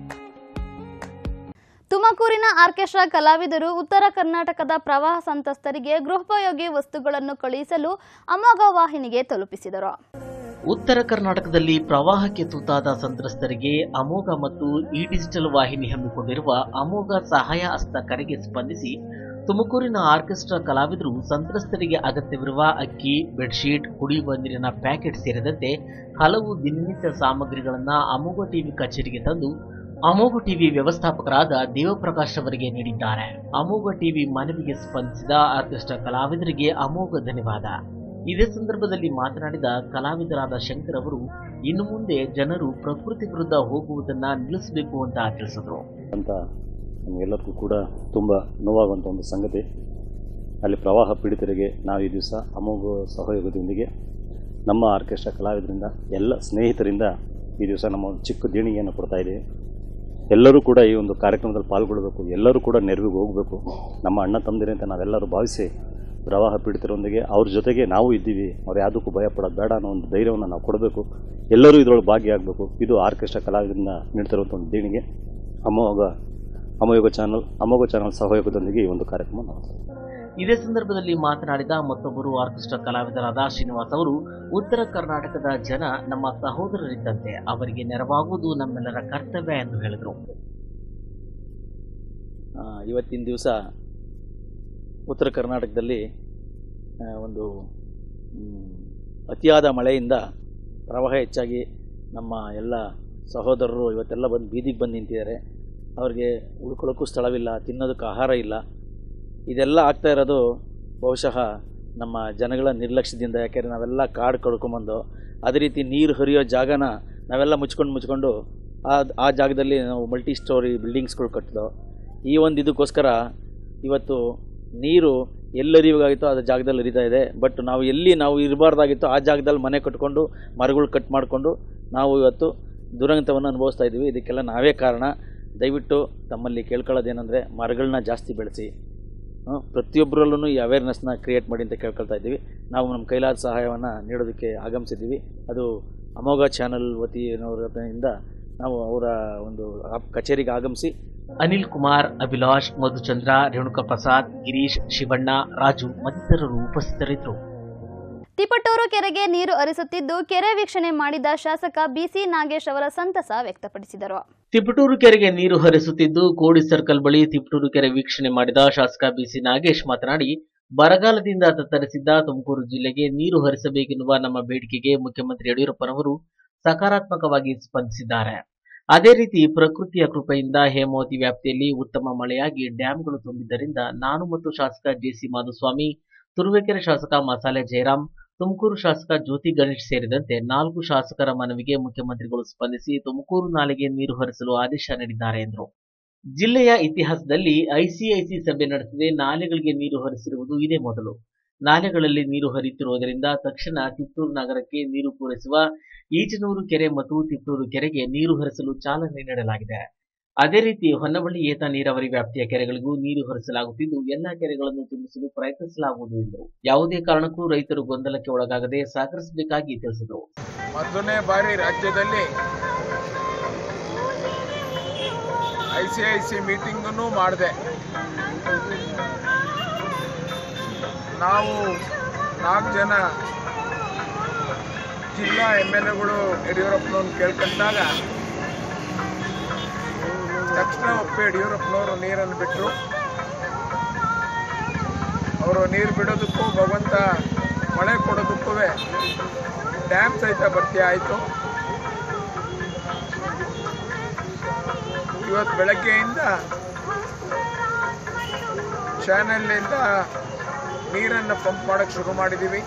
ತುಮಕೂರಿನ ಆರ್ಕೆಸ್ಟ್ರಾ ಕಲಾವಿದರು ಉತ್ತರ ಕರ್ನಾಟಕದ ಪ್ರವಾಹ ಸಂತ್ರಸ್ತರಿಗೆ ಗೃಹೋಪಯೋಗಿ ವಸ್ತುಗಳನ್ನು ಕಳುಹಿಸಲು ಅಮೋಘ ವಾಹಿನಿಗೆ ತಲುಪಿಸಿದರು ಉತ್ತರ ಕರ್ನಾಟಕದಲ್ಲಿ ಪ್ರವಾಹಕ್ಕೆ ತುತ್ತಾದ ಸಂತ್ರಸ್ತರಿಗೆ ಅಮೋಘ ಮತ್ತು ಇ ಡಿಜಿಟಲ್ ವಾಹಿನಿ ಹಮ್ಮಿಕೊಂಡಿರುವ ಅಮೋಘ ಸಹಾಯ ಹಸ್ತ ಕರೆಗೆ ಸ್ಪಂದಿಸಿ ತುಮಕೂರಿನ ಆರ್ಕೆಸ್ಟ್ರಾ ಕಲಾವಿದರು ಸಂತ್ರಸ್ತರಿಗೆ ಅಗತ್ಯವಿರುವ ಅಕ್ಕಿ ಬೆಡ್ಶೀಟ್ ಕುಡಿಯುವ ನೀರಿನ ಪ್ಯಾಕೆಟ್ ಸೇರಿದಂತೆ ಹಲವು ದಿನನಿತ್ಯ ಸಾಮಗ್ರಿಗಳನ್ನು ಅಮೋಘ ಟಿವಿ ಕಚೇರಿಗೆ ತಂದು ಅಮೋಘ ಟಿವಿ ವ್ಯವಸ್ಥಾಪಕರಾದ ದೇವಪ್ರಕಾಶ್ ಅವರಿಗೆ ನೀಡಿದ್ದಾರೆ ಅಮೋಘ ಟಿವಿ ಮನವಿಗೆ ಸ್ಪಂದಿಸಿದ ಆರ್ಕೆಸ್ಟ್ರಾ ಕಲಾವಿದರಿಗೆ ಅಮೋಘ ಧನ್ಯವಾದ ಇದೇ ಸಂದರ್ಭದಲ್ಲಿ ಮಾತನಾಡಿದ ಕಲಾವಿದರಾದ ಶಂಕರ್ ಅವರು ಇನ್ನು ಮುಂದೆ ಜನರು ಪ್ರಕೃತಿ ವಿರುದ್ಧ ಹೋಗುವುದನ್ನ ನಿಲ್ಲಿಸಬೇಕು ಅಂತ ತಿಳಿಸಿದರು ಅಂತ ನಮಗೆಲ್ಲರಿಗೂ ಕೂಡ ತುಂಬ ನೋವಾಗುವಂಥ ಒಂದು ಸಂಗತಿ ಅಲ್ಲಿ ಪ್ರವಾಹ ಪೀಡಿತರಿಗೆ ನಾವು ಈ ದಿವಸ ಅಮೋಘ ಸಹಯೋಗದೊಂದಿಗೆ ನಮ್ಮ ಆರ್ಕೆಸ್ಟ್ರಾ ಕಲಾವಿದರಿಂದ ಎಲ್ಲ ಸ್ನೇಹಿತರಿಂದ ಈ ದಿವಸ ನಮ್ಮ ಒಂದು ಚಿಕ್ಕ ದೇಣಿಗೆಯನ್ನು ಕೊಡ್ತಾ ಇದ್ದೀವಿ ಎಲ್ಲರೂ ಕೂಡ ಈ ಒಂದು ಕಾರ್ಯಕ್ರಮದಲ್ಲಿ ಪಾಲ್ಗೊಳ್ಳಬೇಕು ಎಲ್ಲರೂ ಕೂಡ ನೆರವಿಗೆ ಹೋಗಬೇಕು ನಮ್ಮ ಅಣ್ಣ ತಮ್ಮದಿರೇ ಅಂತ ನಾವೆಲ್ಲರೂ ಭಾವಿಸಿ ಪ್ರವಾಹ ಪೀಡಿತರೊಂದಿಗೆ ಅವ್ರ ಜೊತೆಗೆ ನಾವು ಇದ್ದೀವಿ ಅವ್ರು ಯಾವುದಕ್ಕೂ ಭಯ ಪಡೋದು ಬೇಡ ಅನ್ನೋ ಒಂದು ಧೈರ್ಯವನ್ನು ನಾವು ಕೊಡಬೇಕು ಎಲ್ಲರೂ ಇದರೊಳಗೆ ಭಾಗಿಯಾಗಬೇಕು ಇದು ಆರ್ಕೆಸ್ಟ್ರಾ ಕಲಾವಿದರಿಂದ ನೀಡ್ತಿರುವಂಥ ಒಂದು ದೇಣಿಗೆ ಅಮೋಘ ಅಮೋಘ ಚಾನಲ್ ಅಮೋಘ ಚಾನಲ್ ಸಹಯೋಗದೊಂದಿಗೆ ಈ ಒಂದು ಕಾರ್ಯಕ್ರಮ ನಾವು ಇದೇ ಸಂದರ್ಭದಲ್ಲಿ ಮಾತನಾಡಿದ ಮತ್ತೊಬ್ಬರು ಆರ್ಕೆಸ್ಟ್ರಾ ಕಲಾವಿದರಾದ ಶ್ರೀನಿವಾಸ್ ಅವರು ಉತ್ತರ ಕರ್ನಾಟಕದ ಜನ ನಮ್ಮ ಸಹೋದರರಿದ್ದಂತೆ ಅವರಿಗೆ ನೆರವಾಗುವುದು ನಮ್ಮೆಲ್ಲರ ಕರ್ತವ್ಯ ಎಂದು ಹೇಳಿದರು ಆ, ಇವತ್ತಿನ ದಿವಸ ಉತ್ತರ ಕರ್ನಾಟಕದಲ್ಲಿ ಆ, ಒಂದು ಮ್, ಅತಿಯಾದ ಮಳೆಯಿಂದ ಪ್ರವಾಹ ಹೆಚ್ಚಾಗಿ ನಮ್ಮ ಎಲ್ಲ ಸಹೋದರರು ಇವತ್ತೆಲ್ಲ ಬಂದು ಬೀದಿಗೆ ಬಂದು ನಿಂತಿದ್ದಾರೆ ಅವ್ರಿಗೆ ಉಳ್ಕೊಳ್ಳೋಕ್ಕೂ ಸ್ಥಳವಿಲ್ಲ ತಿನ್ನೋದಕ್ಕೆ ಆಹಾರ ಇಲ್ಲ ಇದೆಲ್ಲ ಆಗ್ತಾ ಇರೋದು ಬಹುಶಃ ನಮ್ಮ ಜನಗಳ ನಿರ್ಲಕ್ಷ್ಯದಿಂದ ಯಾಕೆಂದರೆ ನಾವೆಲ್ಲ ಕಾಡು ಕಡ್ಕೊಂಬಂದು ಅದೇ ರೀತಿ ನೀರು ಹರಿಯೋ ಜಾಗನ ನಾವೆಲ್ಲ ಮುಚ್ಕೊಂಡು ಮುಚ್ಕೊಂಡು ಆ ಆ ಜಾಗದಲ್ಲಿ ನಾವು ಮಲ್ಟಿ ಸ್ಟೋರಿ ಬಿಲ್ಡಿಂಗ್ಸ್ಗಳು ಕಟ್ಟಿದೋ ಈ ಒಂದು ಇದಕ್ಕೋಸ್ಕರ ಇವತ್ತು ನೀರು ಎಲ್ಲಿ ಹರಿಬೇಕಾಗಿತ್ತೋ ಆ ಜಾಗದಲ್ಲಿ ಹರಿತಾ ಇದೆ ಬಟ್ ನಾವು ಎಲ್ಲಿ ನಾವು ಇರಬಾರ್ದಾಗಿತ್ತೋ ಆ ಜಾಗದಲ್ಲಿ ಮನೆ ಕಟ್ಕೊಂಡು ಮರಗಳು ಕಟ್ ಮಾಡಿಕೊಂಡು ನಾವು ಇವತ್ತು ದುರಂತವನ್ನು ಅನುಭವಿಸ್ತಾ ಇದ್ದೀವಿ ಇದಕ್ಕೆಲ್ಲ ನಾವೇ ಕಾರಣ ದಯವಿಟ್ಟು ತಮ್ಮಲ್ಲಿ ಕೇಳ್ಕೊಳ್ಳೋದೇನೆಂದರೆ ಮರಗಳನ್ನ ಜಾಸ್ತಿ ಬೆಳೆಸಿ ಹ್ಮ್, ಪ್ರತಿಯೊಬ್ಬರಲ್ಲೂ ಈ ಅವೇರ್ನೆಸ್ನ ಕ್ರಿಯೇಟ್ ಮಾಡಿ ಅಂತ ಕೇಳ್ಕೊಳ್ತಾ ಇದ್ದೀವಿ ನಾವು ನಮ್ಮ ಕೈಲಾದ ಸಹಾಯವನ್ನು ನೀಡೋದಕ್ಕೆ ಆಗಮಿಸಿದ್ದೀವಿ ಅದು ಅಮೋಘ ಚಾನಲ್ ವತಿಯಿಂದ ನಾವು ಅವರ ಒಂದು ಆ- ಕಚೇರಿಗೆ ಆಗಮಿಸಿ ಅನಿಲ್ ಕುಮಾರ್ ಅಭಿಲಾಷ್ ಮಧುಚಂದ್ರ ರೇಣುಕಾ ಪ್ರಸಾದ್ ಗಿರೀಶ್ ಶಿವಣ್ಣ ರಾಜು ಮತ್ತಿತರರು ಉಪಸ್ಥಿತರಿದ್ದರು ತಿಪಟೂರು ಕೆರೆಗೆ ನೀರು ಹರಿಸುತ್ತಿದ್ದು ಕೆರೆ ವೀಕ್ಷಣೆ ಮಾಡಿದ ಶಾಸಕ ಬಿಸಿ ನಾಗೇಶ್ ಅವರ ಸಂತಸ ವ್ಯಕ್ತಪಡಿಸಿದರು ತಿಪಟೂರು ಕೆರೆಗೆ ನೀರು ಹರಿಸುತ್ತಿದ್ದು ಕೋಡಿ ಸರ್ಕಲ್ ಬಳಿ ತಿಪಟೂರು ಕೆರೆ ವೀಕ್ಷಣೆ ಮಾಡಿದ ಶಾಸಕ ಬಿಸಿ ನಾಗೇಶ್ ಮಾತನಾಡಿ ಬರಗಾಲದಿಂದ ತತ್ತರಿಸಿದ್ದ ತುಮಕೂರು ಜಿಲ್ಲೆಗೆ ನೀರು ಹರಿಸಬೇಕೆನ್ನುವ ನಮ್ಮ ಬೇಡಿಕೆಗೆ ಮುಖ್ಯಮಂತ್ರಿ ಯಡಿಯೂರಪ್ಪನವರು ಸಕಾರಾತ್ಮಕವಾಗಿ ಸ್ಪಂದಿಸಿದ್ದಾರೆ ಅದೇ ರೀತಿ ಪ್ರಕೃತಿಯ ಕೃಪೆಯಿಂದ ಹೇಮಾವತಿ ವ್ಯಾಪ್ತಿಯಲ್ಲಿ ಉತ್ತಮ ಮಳೆಯಾಗಿ ಡ್ಯಾಂಗಳು ತುಂಬಿದ್ದರಿಂದ ನಾನು ಮತ್ತು ಶಾಸಕ ಜೆಸಿ ಮಾಧುಸ್ವಾಮಿ ತುರುವೇಕೆರೆ ಶಾಸಕ ಮಸಾಲೆ ಜಯರಾಮ್ ತುಮಕೂರು ಶಾಸಕ ಜ್ಯೋತಿ ಗಣೇಶ್ ಸೇರಿದಂತೆ ನಾಲ್ಕು ಶಾಸಕರ ಮನವಿಗೆ ಮುಖ್ಯಮಂತ್ರಿಗಳು ಸ್ಪಂದಿಸಿ ತುಮಕೂರು ನಾಲೆಗೆ ನೀರು ಹರಿಸಲು ಆದೇಶ ನೀಡಿದ್ದಾರೆ ಎಂದರು ಜಿಲ್ಲೆಯ ಇತಿಹಾಸದಲ್ಲಿ ಐಸಿಐಸಿ ಸಭೆ ನಡೆಸದೆ ನಾಲೆಗಳಿಗೆ ನೀರು ಹರಿಸಿರುವುದು ಇದೇ ಮೊದಲು ನಾಲೆಗಳಲ್ಲಿ ನೀರು ಹರಿಯುತ್ತಿರುವುದರಿಂದ ತಕ್ಷಣ ತಿಪ್ಟೂರು ನಗರಕ್ಕೆ ನೀರು ಪೂರೈಸುವ ಈಚನೂರು ಕೆರೆ ಮತ್ತು ತಿಪ್ಟೂರು ಕೆರೆಗೆ ನೀರು ಹರಿಸಲು ಚಾಲನೆ ನೀಡಲಾಗಿದೆ ಅದೇ ರೀತಿ ಹೊನ್ನವಳ್ಳಿ ಏತ ನೀರಾವರಿ ವ್ಯಾಪ್ತಿಯ ಕೆರೆಗಳಿಗೂ ನೀರು ಹರಿಸಲಾಗುತ್ತಿದ್ದು ಎಲ್ಲಾ ಕೆರೆಗಳನ್ನು ತುಂಬಿಸಲು ಪ್ರಯತ್ನಿಸಲಾಗುವುದು ಎಂದರು ಯಾವುದೇ ಕಾರಣಕ್ಕೂ ರೈತರು ಗೊಂದಲಕ್ಕೆ ಒಳಗಾಗದೆ ಸಹಕರಿಸಬೇಕಾಗಿ ತಿಳಿಸಿದರು ಮೊದಲನೇ ಬಾರಿ ರಾಜ್ಯದಲ್ಲಿ ಐ ಸಿ ಐ ಸಿ ಮೀಟಿಂಗನ್ನು ಮಾಡಿದೆ ನಾವು ನಾಲ್ಕು ಜನ ಜಿಲ್ಲಾ ಎಮ್ ಎಲ್ ಎಗಳು ಯಡಿಯೂರಪ್ಪನವ್ರನ್ನ ಕೇಳ್ಕೊಂಡಾಗ ತಕ್ಷಣ ಒಪ್ಪಿ ಯಡಿಯೂರಪ್ಪನವರು ನೀರನ್ನು ಬಿಟ್ಟರು ಅವರು ನೀರು ಬಿಡೋದಕ್ಕೂ ಭಗವಂತ ಮಳೆ ಕೊಡೋದಕ್ಕೂ ಡ್ಯಾಮ್ ಸಹಿತ ಭರ್ತಿ ಆಯಿತು ಇವತ್ತು ಬೆಳಗ್ಗೆಯಿಂದ ಚಾನಲ್ನಿಂದ ನೀರನ್ನು ಪಂಪ್ ಮಾಡೋಕ್ಕೆ ಶುರು ಮಾಡಿದ್ದೀವಿ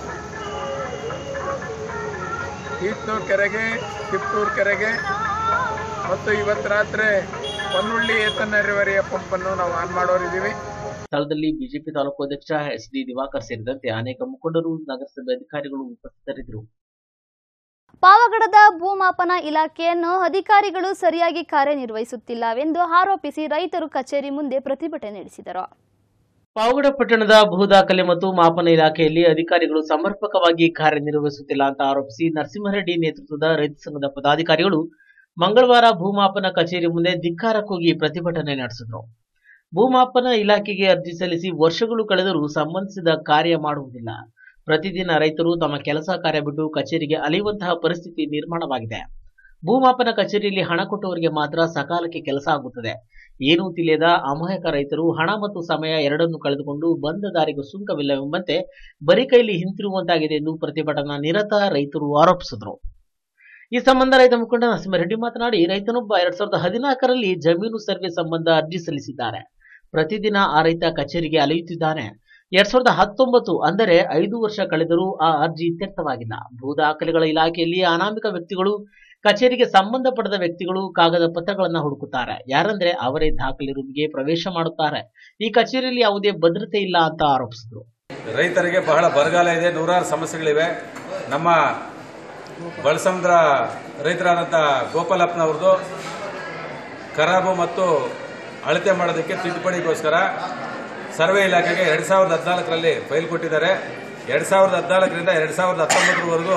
ಈತ್ನೂರು ಕೆರೆಗೆ ತಿಪ್ಟೂರು ಕೆರೆಗೆ ಮತ್ತು ಇವತ್ತು ರಾತ್ರಿ ಹೊನ್ನುಳ್ಳಿ ಏತ ನೆರೆಹೊರೆಯ ಪಂಪನ್ನು ನಾವು ಆನ್ ಮಾಡೋರಿದ್ದೀವಿ ಸ್ಥಳದಲ್ಲಿ ಬಿಜೆಪಿ ತಾಲೂಕು ಅಧ್ಯಕ್ಷ ಎಸ್ ಡಿ ದಿವಾಕರ್ ಸೇರಿದಂತೆ ಅನೇಕ ಮುಖಂಡರು ನಗರಸಭೆ ಅಧಿಕಾರಿಗಳು ಉಪಸ್ಥಿತರಿದ್ದರು ಪಾವಗಡದ ಭೂಮಾಪನ ಇಲಾಖೆಯನ್ನು ಅಧಿಕಾರಿಗಳು ಸರಿಯಾಗಿ ಕಾರ್ಯನಿರ್ವಹಿಸುತ್ತಿಲ್ಲವೆಂದು ಆರೋಪಿಸಿ ರೈತರು ಕಚೇರಿ ಮುಂದೆ ಪ್ರತಿಭಟನೆ ನಡೆಸಿದರು ಪಾವಗಡ ಪಟ್ಟಣದ ಭೂ ದಾಖಲೆ ಮತ್ತು ಮಾಪನ ಇಲಾಖೆಯಲ್ಲಿ ಅಧಿಕಾರಿಗಳು ಸಮರ್ಪಕವಾಗಿ ಕಾರ್ಯನಿರ್ವಹಿಸುತ್ತಿಲ್ಲ ಅಂತ ಆರೋಪಿಸಿ ನರಸಿಂಹರೆಡ್ಡಿ ನೇತೃತ್ವದ ರೈತ ಸಂಘದ ಪದಾಧಿಕಾರಿಗಳು ಮಂಗಳವಾರ ಭೂಮಾಪನ ಕಚೇರಿ ಮುಂದೆ ಧಿಕ್ಕಾರ ಕೂಗಿ ಪ್ರತಿಭಟನೆ ನಡೆಸಿದರು ಭೂಮಾಪನ ಇಲಾಖೆಗೆ ಅರ್ಜಿ ಸಲ್ಲಿಸಿ ವರ್ಷಗಳು ಕಳೆದರೂ ಸಂಬಂಧಿಸಿದ ಕಾರ್ಯ ಮಾಡುವುದಿಲ್ಲ ಪ್ರತಿದಿನ ರೈತರು ತಮ್ಮ ಕೆಲಸ ಕಾರ್ಯ ಬಿಟ್ಟು ಕಚೇರಿಗೆ ಅಲೆಯುವಂತಹ ಪರಿಸ್ಥಿತಿ ನಿರ್ಮಾಣವಾಗಿದೆ ಭೂಮಾಪನ ಕಚೇರಿಯಲ್ಲಿ ಹಣ ಕೊಟ್ಟವರಿಗೆ ಮಾತ್ರ ಸಕಾಲಕ್ಕೆ ಕೆಲಸ ಆಗುತ್ತದೆ ಏನೂ ತಿಳಿಯದ ಅಮಾಯಕ ರೈತರು ಹಣ ಮತ್ತು ಸಮಯ ಎರಡನ್ನು ಕಳೆದುಕೊಂಡು ಬಂದ ದಾರಿಗೂ ಸುಂಕವಿಲ್ಲವೆಂಬಂತೆ ಬರಿ ಕೈಲಿ ಹಿಂತಿರುಗುವಂತಾಗಿದೆ ಎಂದು ಪ್ರತಿಭಟನಾ ನಿರತ ರೈತರು ಆರೋಪಿಸಿದರು ಈ ಸಂಬಂಧ ರೈತ ಮುಖಂಡ ನರಸಿಂಹರೆಡ್ಡಿ ಮಾತನಾಡಿ ರೈತನೊಬ್ಬ ಎರಡ್ ಸಾವಿರದ ಹದಿನಾಲ್ಕರಲ್ಲಿ ಜಮೀನು ಸರ್ವೆ ಸಂಬಂಧ ಅರ್ಜಿ ಸಲ್ಲಿಸಿದ್ದಾರೆ ಪ್ರತಿದಿನ ಆ ರೈತ ಕಚೇರಿಗೆ ಅಲೆಯುತ್ತಿದ್ದಾನೆ ಎರಡ್ ಸಾವಿರದ ಹತ್ತೊಂಬತ್ತು ಅಂದರೆ ಐದು ವರ್ಷ ಕಳೆದರೂ ಆ ಅರ್ಜಿ ಇತ್ಯರ್ಥವಾಗಿಲ್ಲ ಭೂ ದಾಖಲೆಗಳ ಇಲಾಖೆಯಲ್ಲಿ ಅನಾಮಿಕ ವ್ಯಕ್ತಿಗಳು ಕಚೇರಿಗೆ ಸಂಬಂಧಪಡದ ವ್ಯಕ್ತಿಗಳು ಕಾಗದ ಪತ್ರಗಳನ್ನ ಹುಡುಕುತ್ತಾರೆ ಯಾರಂದ್ರೆ ಅವರೇ ದಾಖಲೆ ರೂಮಿಗೆ ಪ್ರವೇಶ ಮಾಡುತ್ತಾರೆ ಈ ಕಚೇರಿಯಲ್ಲಿ ಯಾವುದೇ ಭದ್ರತೆ ಇಲ್ಲ ಅಂತ ಆರೋಪಿಸಿದರು ರೈತರಿಗೆ ಬಹಳ ಬರಗಾಲ ಇದೆ ನೂರಾರು ಸಮಸ್ಯೆಗಳಿವೆ ನಮ್ಮ ಬಳಸಮುದ್ರ ರೈತರಾದಂಥ ಗೋಪಾಲಪ್ಪನವ್ರದ್ದು ಖರಾಬು ಮತ್ತು ಅಳತೆ ಮಾಡೋದಕ್ಕೆ ತಿದ್ದುಪಡಿಗೋಸ್ಕರ ಸರ್ವೆ ಇಲಾಖೆಗೆ ಎರಡು ಸಾವಿರದ ಹದಿನಾಲ್ಕರಲ್ಲಿ ಫೈಲ್ ಕೊಟ್ಟಿದ್ದಾರೆ ಎರಡು ಸಾವಿರದ ಹದಿನಾಲ್ಕರಿಂದ ಎರಡು ಸಾವಿರದ ಹತ್ತೊಂಬತ್ತರವರೆಗೂ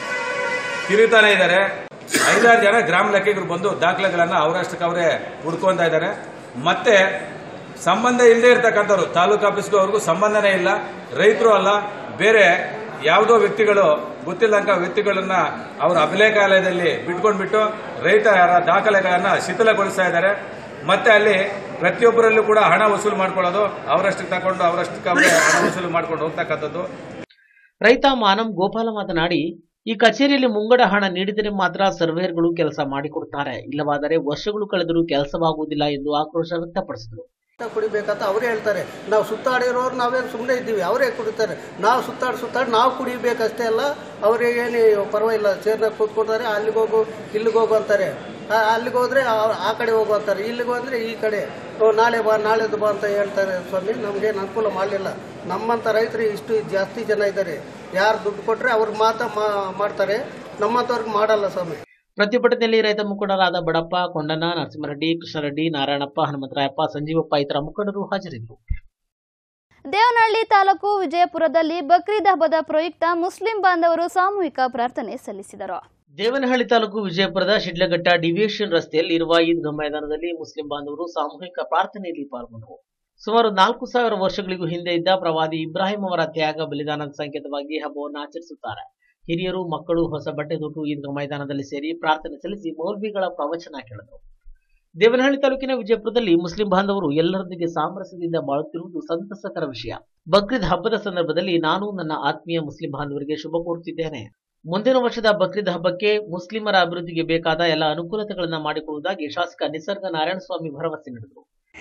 ತಿರುತಾನೆ ಇದ್ದಾರೆ ಐದಾರು ಜನ ಗ್ರಾಮ ಲೆಕ್ಕಿಗರು ಬಂದು ದಾಖಲೆಗಳನ್ನು ಅವರಷ್ಟಕ್ಕೆ ಅವರೇ ಹುಡ್ಕೊಂತ ಇದ್ದಾರೆ ಮತ್ತೆ ಸಂಬಂಧ ಇಲ್ಲದೆ ಇರ್ತಕ್ಕಂಥವ್ರು ತಾಲೂಕು ಆಫೀಸ್ಗೂ ಅವ್ರಿಗೂ ಸಂಬಂಧನೇ ಇಲ್ಲ ರೈತರು ಅಲ್ಲ ಬೇರೆ ಯಾವುದೋ ವ್ಯಕ್ತಿಗಳು ಗೊತ್ತಿಲ್ಲದಂತ ವ್ಯಕ್ತಿಗಳನ್ನ ಅವರ ಅಭಿಲೇಖಾಲಯದಲ್ಲಿ ಬಿಟ್ಕೊಂಡ್ಬಿಟ್ಟು ರೈತರ ದಾಖಲೆಗಳನ್ನ ಶಿಥಿಲಗೊಳಿಸ್ತಾ ಇದ್ದಾರೆ ಮತ್ತೆ ಅಲ್ಲಿ ಪ್ರತಿಯೊಬ್ಬರಲ್ಲೂ ಕೂಡ ಹಣ ವಸೂಲು ಮಾಡ್ಕೊಳ್ಳೋದು ಅವರಷ್ಟಕ್ಕೆ ತಗೊಂಡು ಅವರಷ್ಟಕ್ಕೆ ಅವರೇ ಹಣ ವಸೂಲು ಮಾಡ್ಕೊಂಡು ಹೋಗ್ತಕ್ಕಂಥದ್ದು ರೈತ ಮಾನಂ ಗೋಪಾಲ ಮಾತನಾಡಿ ಈ ಕಚೇರಿಯಲ್ಲಿ ಮುಂಗಡ ಹಣ ನೀಡಿದರೆ ಮಾತ್ರ ಸರ್ವೇಯರ್ಗಳು ಕೆಲಸ ಮಾಡಿಕೊಡ್ತಾರೆ ಇಲ್ಲವಾದರೆ ವರ್ಷಗಳು ಕಳೆದರೂ ಕೆಲಸವಾಗುವುದಿಲ್ಲ ಎಂದು ಆಕ್ರೋಶ ವ್ಯಕ್ತಪಡಿಸಿದರು ಕುಡಿಬೇಕಂತ ಅವರೇ ಹೇಳ್ತಾರೆ ನಾವು ಸುತ್ತಾಡಿರೋರು ನಾವೇನು ಸುಮ್ಮನೆ ಇದ್ದೀವಿ ಅವರೇ ಕುಡಿತಾರೆ ನಾವು ಸುತ್ತಾಡಿ ಸುತ್ತಾಡಿ ನಾವು ಕುಡಿಬೇಕಷ್ಟೇ ಅಲ್ಲ ಅವರಿಗೇನು ಪರವಾಗಿಲ್ಲ ಚೇರ್ನಾಗ ಕೂತ್ಕೊಳ್ತಾರೆ ಅಲ್ಲಿಗೆ ಹೋಗು ಇಲ್ಲಿಗೆ ಹೋಗು ಅಂತಾರೆ ಆ- ಅಲ್ಲಿಗೆ ಹೋದ್ರೆ ಆ- ಆ ಕಡೆ ಹೋಗು ಅಂತಾರೆ ಇಲ್ಲಿಗೆ ಹೋದ್ರೆ ಈ ಕಡೆ ಓ, ನಾಳೆ ಬಾ ನಾಳೆದು ಬಾ ಅಂತ ಹೇಳ್ತಾರೆ ಸ್ವಾಮಿ ನಮಗೇನು ಅನುಕೂಲ ಮಾಡಲಿಲ್ಲ ನಮ್ಮಂಥ ರೈತರು ಇಷ್ಟು ಜಾಸ್ತಿ ಜನ ಇದ್ದಾರೆ ಯಾರು ದುಡ್ಡು ಕೊಟ್ಟರೆ ಅವ್ರಿಗೆ ಮಾತ್ರ ಮಾ- ಮಾಡ್ತಾರೆ ನಮ್ಮಂಥವ್ರಿಗೆ ಮಾಡಲ್ಲ ಸ್ವಾಮಿ ಪ್ರತಿಭಟನೆಯಲ್ಲಿ ರೈತ ಮುಖಂಡರಾದ ಬಡಪ್ಪ ಕೊಂಡನ ನರಸಿಂಹರೆಡ್ಡಿ ಕೃಷ್ಣರೆಡ್ಡಿ ನಾರಾಯಣಪ್ಪ ಹನುಮಂತರಾಯಪ್ಪ ಸಂಜೀವಪ್ಪ ಇತರ ಮುಖಂಡರು ಹಾಜರಿದ್ದರು ದೇವನಹಳ್ಳಿ ತಾಲೂಕು ವಿಜಯಪುರದಲ್ಲಿ ಬಕ್ರೀದ್ ಹಬ್ಬದ ಪ್ರಯುಕ್ತ ಮುಸ್ಲಿಂ ಬಾಂಧವರು ಸಾಮೂಹಿಕ ಪ್ರಾರ್ಥನೆ ಸಲ್ಲಿಸಿದರು ದೇವನಹಳ್ಳಿ ತಾಲೂಕು ವಿಜಯಪುರದ ಶಿಡ್ಲಘಟ್ಟ ಡಿವಿಯೇಷನ್ ರಸ್ತೆಯಲ್ಲಿ ಇರುವ ಈದ್ಗಾ ಮೈದಾನದಲ್ಲಿ ಮುಸ್ಲಿಂ ಬಾಂಧವರು ಸಾಮೂಹಿಕ ಪ್ರಾರ್ಥನೆಯಲ್ಲಿ ಪಾಲ್ಗೊಂಡರು ಸುಮಾರು ನಾಲ್ಕು ಸಾವಿರ ವರ್ಷಗಳಿಗೂ ಹಿಂದೆ ಇದ್ದ ಪ್ರವಾದಿ ಇಬ್ರಾಹಿಂ ಅವರ ತ್ಯಾಗ ಬಲಿದಾನದ ಸಂಕೇತವಾಗಿ ಹಬ್ಬವನ್ನು ಆಚರಿಸುತ್ತಾರೆ ಹಿರಿಯರು ಮಕ್ಕಳು ಹೊಸ ಬಟ್ಟೆ ತೊಟ್ಟು ಈದ್ಗಾ ಮೈದಾನದಲ್ಲಿ ಸೇರಿ ಪ್ರಾರ್ಥನೆ ಸಲ್ಲಿಸಿ ಮೌಲ್ವಿಗಳ ಪ್ರವಚನ ಕೇಳಿದರು ದೇವನಹಳ್ಳಿ ತಾಲೂಕಿನ ವಿಜಯಪುರದಲ್ಲಿ ಮುಸ್ಲಿಂ ಬಾಂಧವರು ಎಲ್ಲರೊಂದಿಗೆ ಸಾಮರಸ್ಯದಿಂದ ಬಾಳುತ್ತಿರುವುದು ಸಂತಸಕರ ವಿಷಯ ಬಕ್ರೀದ್ ಹಬ್ಬದ ಸಂದರ್ಭದಲ್ಲಿ ನಾನು ನನ್ನ ಆತ್ಮೀಯ ಮುಸ್ಲಿಂ ಬಾಂಧವರಿಗೆ ಶುಭ ಕೋರುತ್ತಿದ್ದೇನೆ ಮುಂದಿನ ವರ್ಷದ ಬಕ್ರೀದ್ ಹಬ್ಬಕ್ಕೆ ಮುಸ್ಲಿಮರ ಅಭಿವೃದ್ಧಿಗೆ ಬೇಕಾದ ಎಲ್ಲ ಅನುಕೂಲತೆಗಳನ್ನು ಮಾಡಿಕೊಡುವುದಾಗಿ ಶಾಸಕ ನಿಸರ್ಗ ನಾರಾಯಣಸ್ವಾಮಿ ಭರವಸೆ ನೀಡಿದರು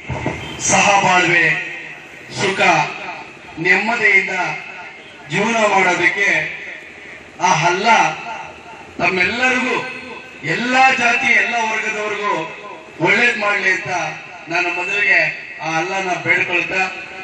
ಸಹಬಾಳ್ವೆ ಸುಖ ನೆಮ್ಮದಿಯಿಂದ ಜೀವನ ಮಾಡೋದಕ್ಕೆ ಆ ಹಲ್ಲ ತಮ್ಮೆಲ್ಲರಿಗೂ ಎಲ್ಲಾ ಜಾತಿ ಎಲ್ಲ ವರ್ಗದವರಿಗೂ ಒಳ್ಳೇದ್ ಮಾಡ್ಲಿ ಅಂತ ನಾನು ಮೊದಲಿಗೆ ಆ ಅಲ್ಲನ ಬೇಡ್ಕೊಳ್ತಾ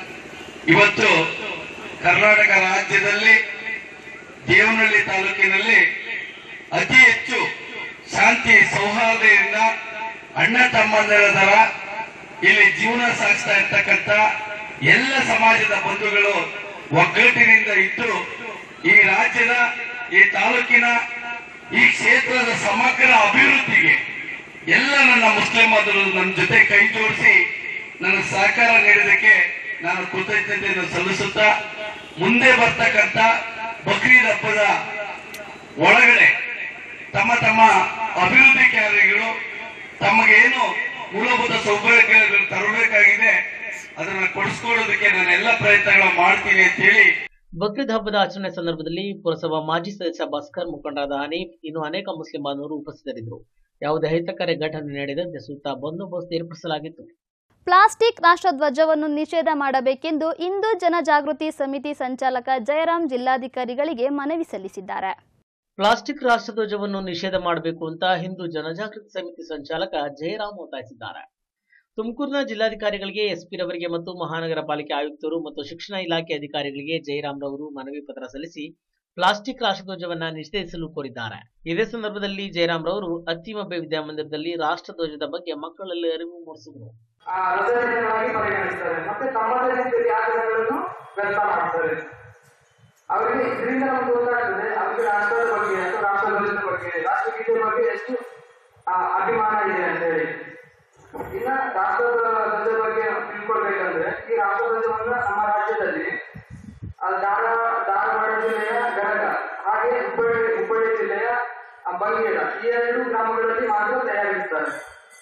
ಇವತ್ತು ಕರ್ನಾಟಕ ರಾಜ್ಯದಲ್ಲಿ ದೇವನಹಳ್ಳಿ ತಾಲೂಕಿನಲ್ಲಿ ಅತಿ ಹೆಚ್ಚು ಶಾಂತಿ ಸೌಹಾರ್ದದಿಂದ ಅಣ್ಣ ತಮ್ಮಂದಿರ ತರ ಇಲ್ಲಿ ಜೀವನ ಸಾಗಿಸ್ತಾ ಇರ್ತಕ್ಕಂಥ ಎಲ್ಲ ಸಮಾಜದ ಬಂಧುಗಳು ಒಗ್ಗಟ್ಟಿನಿಂದ ಇದ್ದು ಈ ರಾಜ್ಯದ ಈ ತಾಲೂಕಿನ ಈ ಕ್ಷೇತ್ರದ ಸಮಗ್ರ ಅಭಿವೃದ್ಧಿಗೆ ಎಲ್ಲ ನನ್ನ ಮುಸ್ಲಿಂ ಬಾಂಧವರು ನನ್ನ ಜೊತೆ ಕೈ ಜೋಡಿಸಿ ನನಗೆ ಸಹಕಾರ ನೀಡಿದ್ದಕ್ಕೆ ನಾನು ಕೃತಜ್ಞತೆಯನ್ನು ಸಲ್ಲಿಸುತ್ತಾ ಮುಂದೆ ಬರ್ತಕ್ಕಂಥ ಬಕ್ರೀದ್ ಹಬ್ಬದ ಒಳಗಡೆ ತಮ್ಮ ತಮ್ಮ ಅಭಿವೃದ್ಧಿ ಕಾರ್ಯಗಳು ತಮಗೇನು ಮೂಲಭೂತ ಸೌಕರ್ಯಗಳು ತರಬೇಕಾಗಿದೆ ಅದನ್ನ ಕೊಡಿಸ್ಕೊಡೋದಕ್ಕೆ ನಾನು ಎಲ್ಲ ಪ್ರಯತ್ನಗಳು ಮಾಡ್ತೀನಿ ಅಂತ ಹೇಳಿ ಬಕ್ರೀದ್ ಹಬ್ಬದ ಆಚರಣೆ ಸಂದರ್ಭದಲ್ಲಿ ಪುರಸಭಾ ಮಾಜಿ ಸದಸ್ಯ ಭಾಸ್ಕರ್ ಮುಖಂಡರಾದ ಹನೀಫ್ ಇನ್ನು ಅನೇಕ ಮುಸ್ಲಿಂ ಬಾಂಧವರು ಉಪಸ್ಥಿತರಿದ್ದರು ಯಾವುದೇ ಅಹಿತಕರ ಘಟನೆ ನಡೆದಂತೆ ಸುತ್ತ ಬಂದೋಬಸ್ತ್ ಏರ್ಪಡಿಸಲಾಗಿತ್ತು ಪ್ಲಾಸ್ಟಿಕ್ ರಾಷ್ಟ್ರಧ್ವಜವನ್ನು ನಿಷೇಧ ಮಾಡಬೇಕೆಂದು ಹಿಂದೂ ಜನಜಾಗೃತಿ ಸಮಿತಿ ಸಂಚಾಲಕ ಜಯರಾಮ್ ಜಿಲ್ಲಾಧಿಕಾರಿಗಳಿಗೆ ಮನವಿ ಸಲ್ಲಿಸಿದ್ದಾರೆ ಪ್ಲಾಸ್ಟಿಕ್ ರಾಷ್ಟ್ರಧ್ವಜವನ್ನು ನಿಷೇಧ ಮಾಡಬೇಕು ಅಂತ ಹಿಂದೂ ಜನಜಾಗೃತಿ ಸಮಿತಿ ಸಂಚಾಲಕ ಜಯರಾಮ್ ಒತ್ತಾಯಿಸಿದ್ದಾರೆ ತುಮಕೂರಿನ ಜಿಲ್ಲಾಧಿಕಾರಿಗಳಿಗೆ ಎಸ್ಪಿ ರವರಿಗೆ ಮತ್ತು ಮಹಾನಗರ ಪಾಲಿಕೆ ಆಯುಕ್ತರು ಮತ್ತು ಶಿಕ್ಷಣ ಇಲಾಖೆ ಅಧಿಕಾರಿಗಳಿಗೆ ಜಯರಾಮ್ ರವರು ಮನವಿ ಪತ್ರ ಸಲ್ಲಿಸಿ ಪ್ಲಾಸ್ಟಿಕ್ ರಾಷ್ಟ್ರಧ್ವಜವನ್ನ ನಿಷೇಧಿಸಲು ಕೋರಿದ್ದಾರೆ ಇದೇ ಸಂದರ್ಭದಲ್ಲಿ ಜಯರಾಮ್ ರವರು ಅತ್ತಿಮಬ್ಬೆ ವಿದ್ಯಾಮಂದಿರದಲ್ಲಿ ರಾಷ್ಟ್ರಧ್ವಜದ ಬಗ್ಗೆ ಮಕ್ಕಳಲ್ಲಿ ಅರಿವು ಮೂಡಿಸಿದರು ಆ ರಸದಿನವಾಗಿ ಪರಿಗಣಿಸ್ತಾರೆ ಮತ್ತೆ ತಮ್ಮದೇ ರೀತಿಯಲ್ಲಿ ಆಚರಣೆಗಳನ್ನು ವ್ಯರ್ಥ ಮಾಡ್ತಾರೆ ಅವರಿಗೆ ಇದರಿಂದ ನಮ್ಗೆ ಗೊತ್ತಾಗ್ತದೆ ಅವರಿಗೆ ರಾಷ್ಟ್ರದ ಬಗ್ಗೆ ಅಥವಾ ರಾಷ್ಟ್ರಧ್ವಜದ ಬಗ್ಗೆ ರಾಷ್ಟ್ರಗೀತೆ ಬಗ್ಗೆ ಎಷ್ಟು ಆ, ಅಭಿಮಾನ ಇದೆ ಅಂತ ಹೇಳಿ ಇನ್ನ ರಾಷ್ಟ್ರದ ಧ್ವಜದ ಬಗ್ಗೆ ತಿಳ್ಕೊಳ್ಬೇಕಂದ್ರೆ ಈ ರಾಷ್ಟ್ರಧ್ವಜವನ್ನ ನಮ್ಮ ರಾಜ್ಯದಲ್ಲಿ ಆ, ಧಾರವಾಡ ಧಾರವಾಡ ಜಿಲ್ಲೆಯ ಗದಗ ಹಾಗೆ ಹುಬ್ಬಳ್ಳಿ ಹುಬ್ಬಳ್ಳಿ ಜಿಲ್ಲೆಯ ಆ, ಬಂಗೇರ ಈ ಎರಡು ಗ್ರಾಮಗಳಲ್ಲಿ ಮಾತ್ರ ತಯಾರಿಸ್ತಾರೆ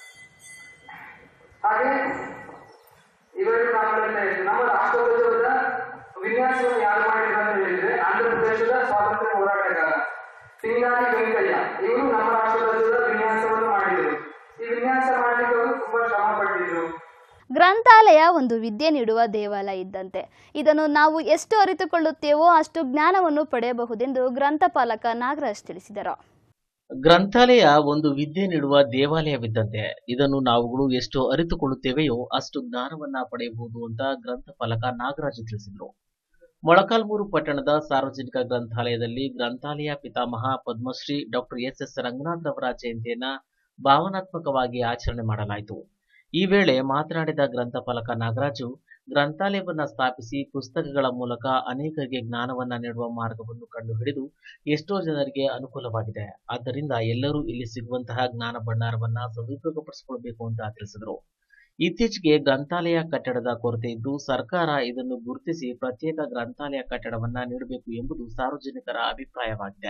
ಹಾಗೆ ಇವೆರಡು ಗ್ರಾಮಗಳಲ್ಲಿ ಇದೆ. ನಮ್ಮ ರಾಷ್ಟ್ರಧ್ವಜದ ವಿನ್ಯಾಸವನ್ನು ಯಾರು ಮಾಡಿದ್ರು ಅಂತ ಹೇಳಿದ್ರೆ ಆಂಧ್ರ ಪ್ರದೇಶದ ಸ್ವಾತಂತ್ರ್ಯ ಹೋರಾಟಗಾರ ಸಿಂಗಾರಿ ವೆಂಕಯ್ಯ ಇವರು ನಮ್ಮ ರಾಷ್ಟ್ರಧ್ವಜದ ವಿನ್ಯಾಸವನ್ನು ಮಾಡಿದರು ಈ ವಿನ್ಯಾಸ ಮಾಡಲಿಕ್ಕೆ ಅವರು ತುಂಬಾ ಶ್ರಮ ಪಟ್ಟಿದ್ರು ಗ್ರಂಥಾಲಯ ಒಂದು ವಿದ್ಯೆ ನೀಡುವ ದೇವಾಲಯ ಇದ್ದಂತೆ ಇದನ್ನು ನಾವು ಎಷ್ಟು ಅರಿತುಕೊಳ್ಳುತ್ತೇವೋ ಅಷ್ಟು ಜ್ಞಾನವನ್ನು ಪಡೆಯಬಹುದೆಂದು ಗ್ರಂಥಪಾಲಕ ನಾಗರಾಜ್ ತಿಳಿಸಿದರು ಗ್ರಂಥಾಲಯ ಒಂದು ವಿದ್ಯೆ ನೀಡುವ ದೇವಾಲಯವಿದ್ದಂತೆ ಇದನ್ನು ನಾವುಗಳು ಎಷ್ಟು ಅರಿತುಕೊಳ್ಳುತ್ತೇವೆಯೋ ಅಷ್ಟು ಜ್ಞಾನವನ್ನ ಪಡೆಯಬಹುದು ಅಂತ ಗ್ರಂಥಪಾಲಕ ನಾಗರಾಜ್ ತಿಳಿಸಿದರು ಮೊಳಕಾಲ್ಮೂರು ಪಟ್ಟಣದ ಸಾರ್ವಜನಿಕ ಗ್ರಂಥಾಲಯದಲ್ಲಿ ಗ್ರಂಥಾಲಯ ಪಿತಾಮಹ Padmashri doctor S S Ranganath ಅವರ ಜಯಂತಿಯನ್ನ ಭಾವನಾತ್ಮಕವಾಗಿ ಆಚರಣೆ ಮಾಡಲಾಯಿತು ಈ ವೇಳೆ ಮಾತನಾಡಿದ ಗ್ರಂಥಪಾಲಕ ನಾಗರಾಜು ಗ್ರಂಥಾಲಯವನ್ನ ಸ್ಥಾಪಿಸಿ ಪುಸ್ತಕಗಳ ಮೂಲಕ ಅನೇಕರಿಗೆ ಜ್ಞಾನವನ್ನ ನೀಡುವ ಮಾರ್ಗವನ್ನು ಕಂಡುಹಿಡಿದು ಎಷ್ಟೋ ಜನರಿಗೆ ಅನುಕೂಲವಾಗಿದೆ ಆದ್ದರಿಂದ ಎಲ್ಲರೂ ಇಲ್ಲಿ ಸಿಗುವಂತಹ ಜ್ಞಾನ ಭಂಡಾರವನ್ನ ಸದುಪಯೋಗಪಡಿಸಿಕೊಳ್ಬೇಕು ಅಂತ ತಿಳಿಸಿದರು ಇತ್ತೀಚೆಗೆ ಗ್ರಂಥಾಲಯ ಕಟ್ಟಡದ ಕೊರತೆ ಇದ್ದು ಸರ್ಕಾರ ಇದನ್ನು ಗುರುತಿಸಿ ಪ್ರತ್ಯೇಕ ಗ್ರಂಥಾಲಯ ಕಟ್ಟಡವನ್ನ ನೀಡಬೇಕು ಎಂಬುದು ಸಾರ್ವಜನಿಕರ ಅಭಿಪ್ರಾಯವಾಗಿದೆ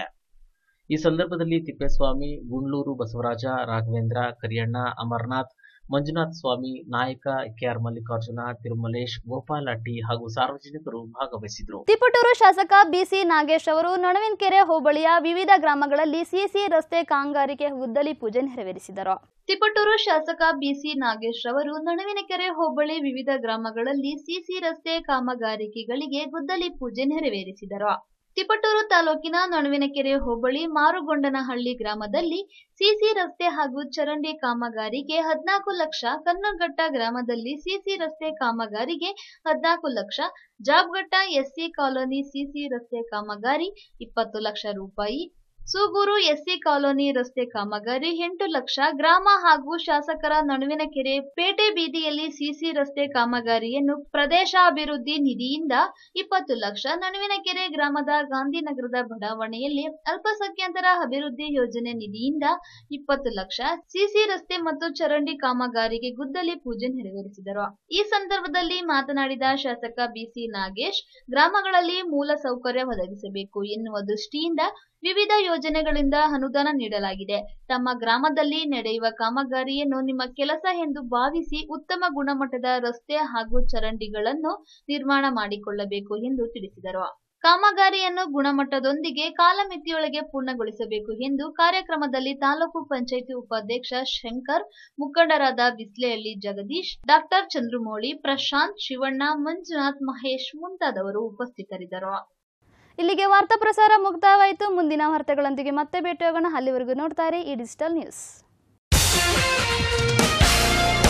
ಈ ಸಂದರ್ಭದಲ್ಲಿ ತಿಪ್ಪೇಸ್ವಾಮಿ ಗುಂಡ್ಲೂರು ಬಸವರಾಜ ರಾಘವೇಂದ್ರ ಕರಿಯಣ್ಣ ಅಮರನಾಥ್ ಮಂಜುನಾಥ್ ಸ್ವಾಮಿ ನಾಯಕ ಕೆಆರ್ ಮಲ್ಲಿಕಾರ್ಜುನ ತಿರುಮಲೇಶ್ ಗೋಪಾಲ್ ಅಟ್ಟಿ ಹಾಗೂ ಸಾರ್ವಜನಿಕರು ಭಾಗವಹಿಸಿದರು ತಿಪಟೂರು ಶಾಸಕ ಬಿಸಿ ನಾಗೇಶ್ ಅವರು ನೊಣವಿನಕೆರೆ ಹೋಬಳಿಯ ವಿವಿಧ ಗ್ರಾಮಗಳಲ್ಲಿ ಸಿಸಿ ರಸ್ತೆ ಕಾಮಗಾರಿಗೆ ಗುದ್ದಲಿ ಪೂಜೆ ನೆರವೇರಿಸಿದರು ತಿಪಟೂರು ಶಾಸಕ ಬಿಸಿ ನಾಗೇಶ್ ಅವರು ನಡುವಿನಕೆರೆ ಹೋಬಳಿ ವಿವಿಧ ಗ್ರಾಮಗಳಲ್ಲಿ ಸಿಸಿ ರಸ್ತೆ ಕಾಮಗಾರಿಕೆಗಳಿಗೆ ಗುದ್ದಲಿ ಪೂಜೆ ನೆರವೇರಿಸಿದರು ತಿಪಟೂರು ತಾಲೂಕಿನ ನಡುವಿನಕೆರೆ ಹೋಬಳಿ ಮಾರುಗೊಂಡನಹಳ್ಳಿ ಗ್ರಾಮದಲ್ಲಿ ಸಿಸಿ ರಸ್ತೆ ಹಾಗೂ ಚರಂಡಿ ಕಾಮಗಾರಿಗೆ ಹದಿನಾಲ್ಕು ಲಕ್ಷ ಕನ್ನಘಟ್ಟ ಗ್ರಾಮದಲ್ಲಿ ಸಿಸಿ ರಸ್ತೆ ಕಾಮಗಾರಿಗೆ ಹದಿನಾಲ್ಕು lakh Jabghatta SC colony CC ರಸ್ತೆ ಕಾಮಗಾರಿ ಇಪ್ಪತ್ತು ಲಕ್ಷ ರೂಪಾಯಿ ಸೂಗೂರು ಎಸ್ಸಿ ಕಾಲೋನಿ ರಸ್ತೆ ಕಾಮಗಾರಿ ಎಂಟು ಲಕ್ಷ ಗ್ರಾಮ ಹಾಗೂ ಶಾಸಕರ ನಡುವಿನ ಕೆರೆ ಪೇಟೆ ಬೀದಿಯಲ್ಲಿ ಸಿಸಿ ರಸ್ತೆ ಕಾಮಗಾರಿಯನ್ನು ಪ್ರದೇಶಾಭಿವೃದ್ಧಿ ನಿಧಿಯಿಂದ ಇಪ್ಪತ್ತು ಲಕ್ಷ ನಡುವಿನ ಕೆರೆ ಗ್ರಾಮದ ಗಾಂಧಿನಗರದ ಬಡಾವಣೆಯಲ್ಲಿ ಅಲ್ಪಸಂಖ್ಯಾತರ ಅಭಿವೃದ್ಧಿ ಯೋಜನೆ ನಿಧಿಯಿಂದ ಇಪ್ಪತ್ತು ಲಕ್ಷ ಸಿಸಿ ರಸ್ತೆ ಮತ್ತು ಚರಂಡಿ ಕಾಮಗಾರಿಗೆ ಗುದ್ದಲಿ ಪೂಜೆ ನೆರವೇರಿಸಿದರು ಈ ಸಂದರ್ಭದಲ್ಲಿ ಮಾತನಾಡಿದ ಶಾಸಕ ಬಿಸಿ ನಾಗೇಶ್ ಗ್ರಾಮಗಳಲ್ಲಿ ಮೂಲ ಸೌಕರ್ಯ ಒದಗಿಸಬೇಕು ಎನ್ನುವ ದೃಷ್ಟಿಯಿಂದ ವಿವಿಧ ಯೋಜನೆಗಳಿಂದ ಅನುದಾನ ನೀಡಲಾಗಿದೆ ತಮ್ಮ ಗ್ರಾಮದಲ್ಲಿ ನಡೆಯುವ ಕಾಮಗಾರಿಯನ್ನು ನಿಮ್ಮ ಕೆಲಸ ಎಂದು ಭಾವಿಸಿ ಉತ್ತಮ ಗುಣಮಟ್ಟದ ರಸ್ತೆ ಹಾಗೂ ಚರಂಡಿಗಳನ್ನು ನಿರ್ಮಾಣ ಮಾಡಿಕೊಳ್ಳಬೇಕು ಎಂದು ತಿಳಿಸಿದರು ಕಾಮಗಾರಿಯನ್ನು ಗುಣಮಟ್ಟದೊಂದಿಗೆ ಕಾಲಮಿತಿಯೊಳಗೆ ಪೂರ್ಣಗೊಳಿಸಬೇಕು ಎಂದು ಕಾರ್ಯಕ್ರಮದಲ್ಲಿ ತಾಲೂಕು ಪಂಚಾಯಿತಿ ಉಪಾಧ್ಯಕ್ಷ ಶಂಕರ್ ಮುಖಂಡರಾದ ಬಿಸ್ಲೆಹಳ್ಳಿ ಜಗದೀಶ್ ಡಾಕ್ಟರ್ ಚಂದ್ರಮೌಳಿ ಪ್ರಶಾಂತ್ ಶಿವಣ್ಣ ಮಂಜುನಾಥ್ ಮಹೇಶ್ ಮುಂತಾದವರು ಉಪಸ್ಥಿತರಿದ್ದರು ಇಲ್ಲಿಗೆ ವಾರ್ತಾ ಪ್ರಸಾರ ಮುಕ್ತಾಯವಾಯಿತು ಮುಂದಿನ ವಾರ್ತೆಗಳೊಂದಿಗೆ ಮತ್ತೆ ಭೇಟಿಯಾಗೋಣ ಅಲ್ಲಿವರೆಗೂ ನೋಡ್ತಾರೆ ಈ ಡಿಜಿಟಲ್ ನ್ಯೂಸ್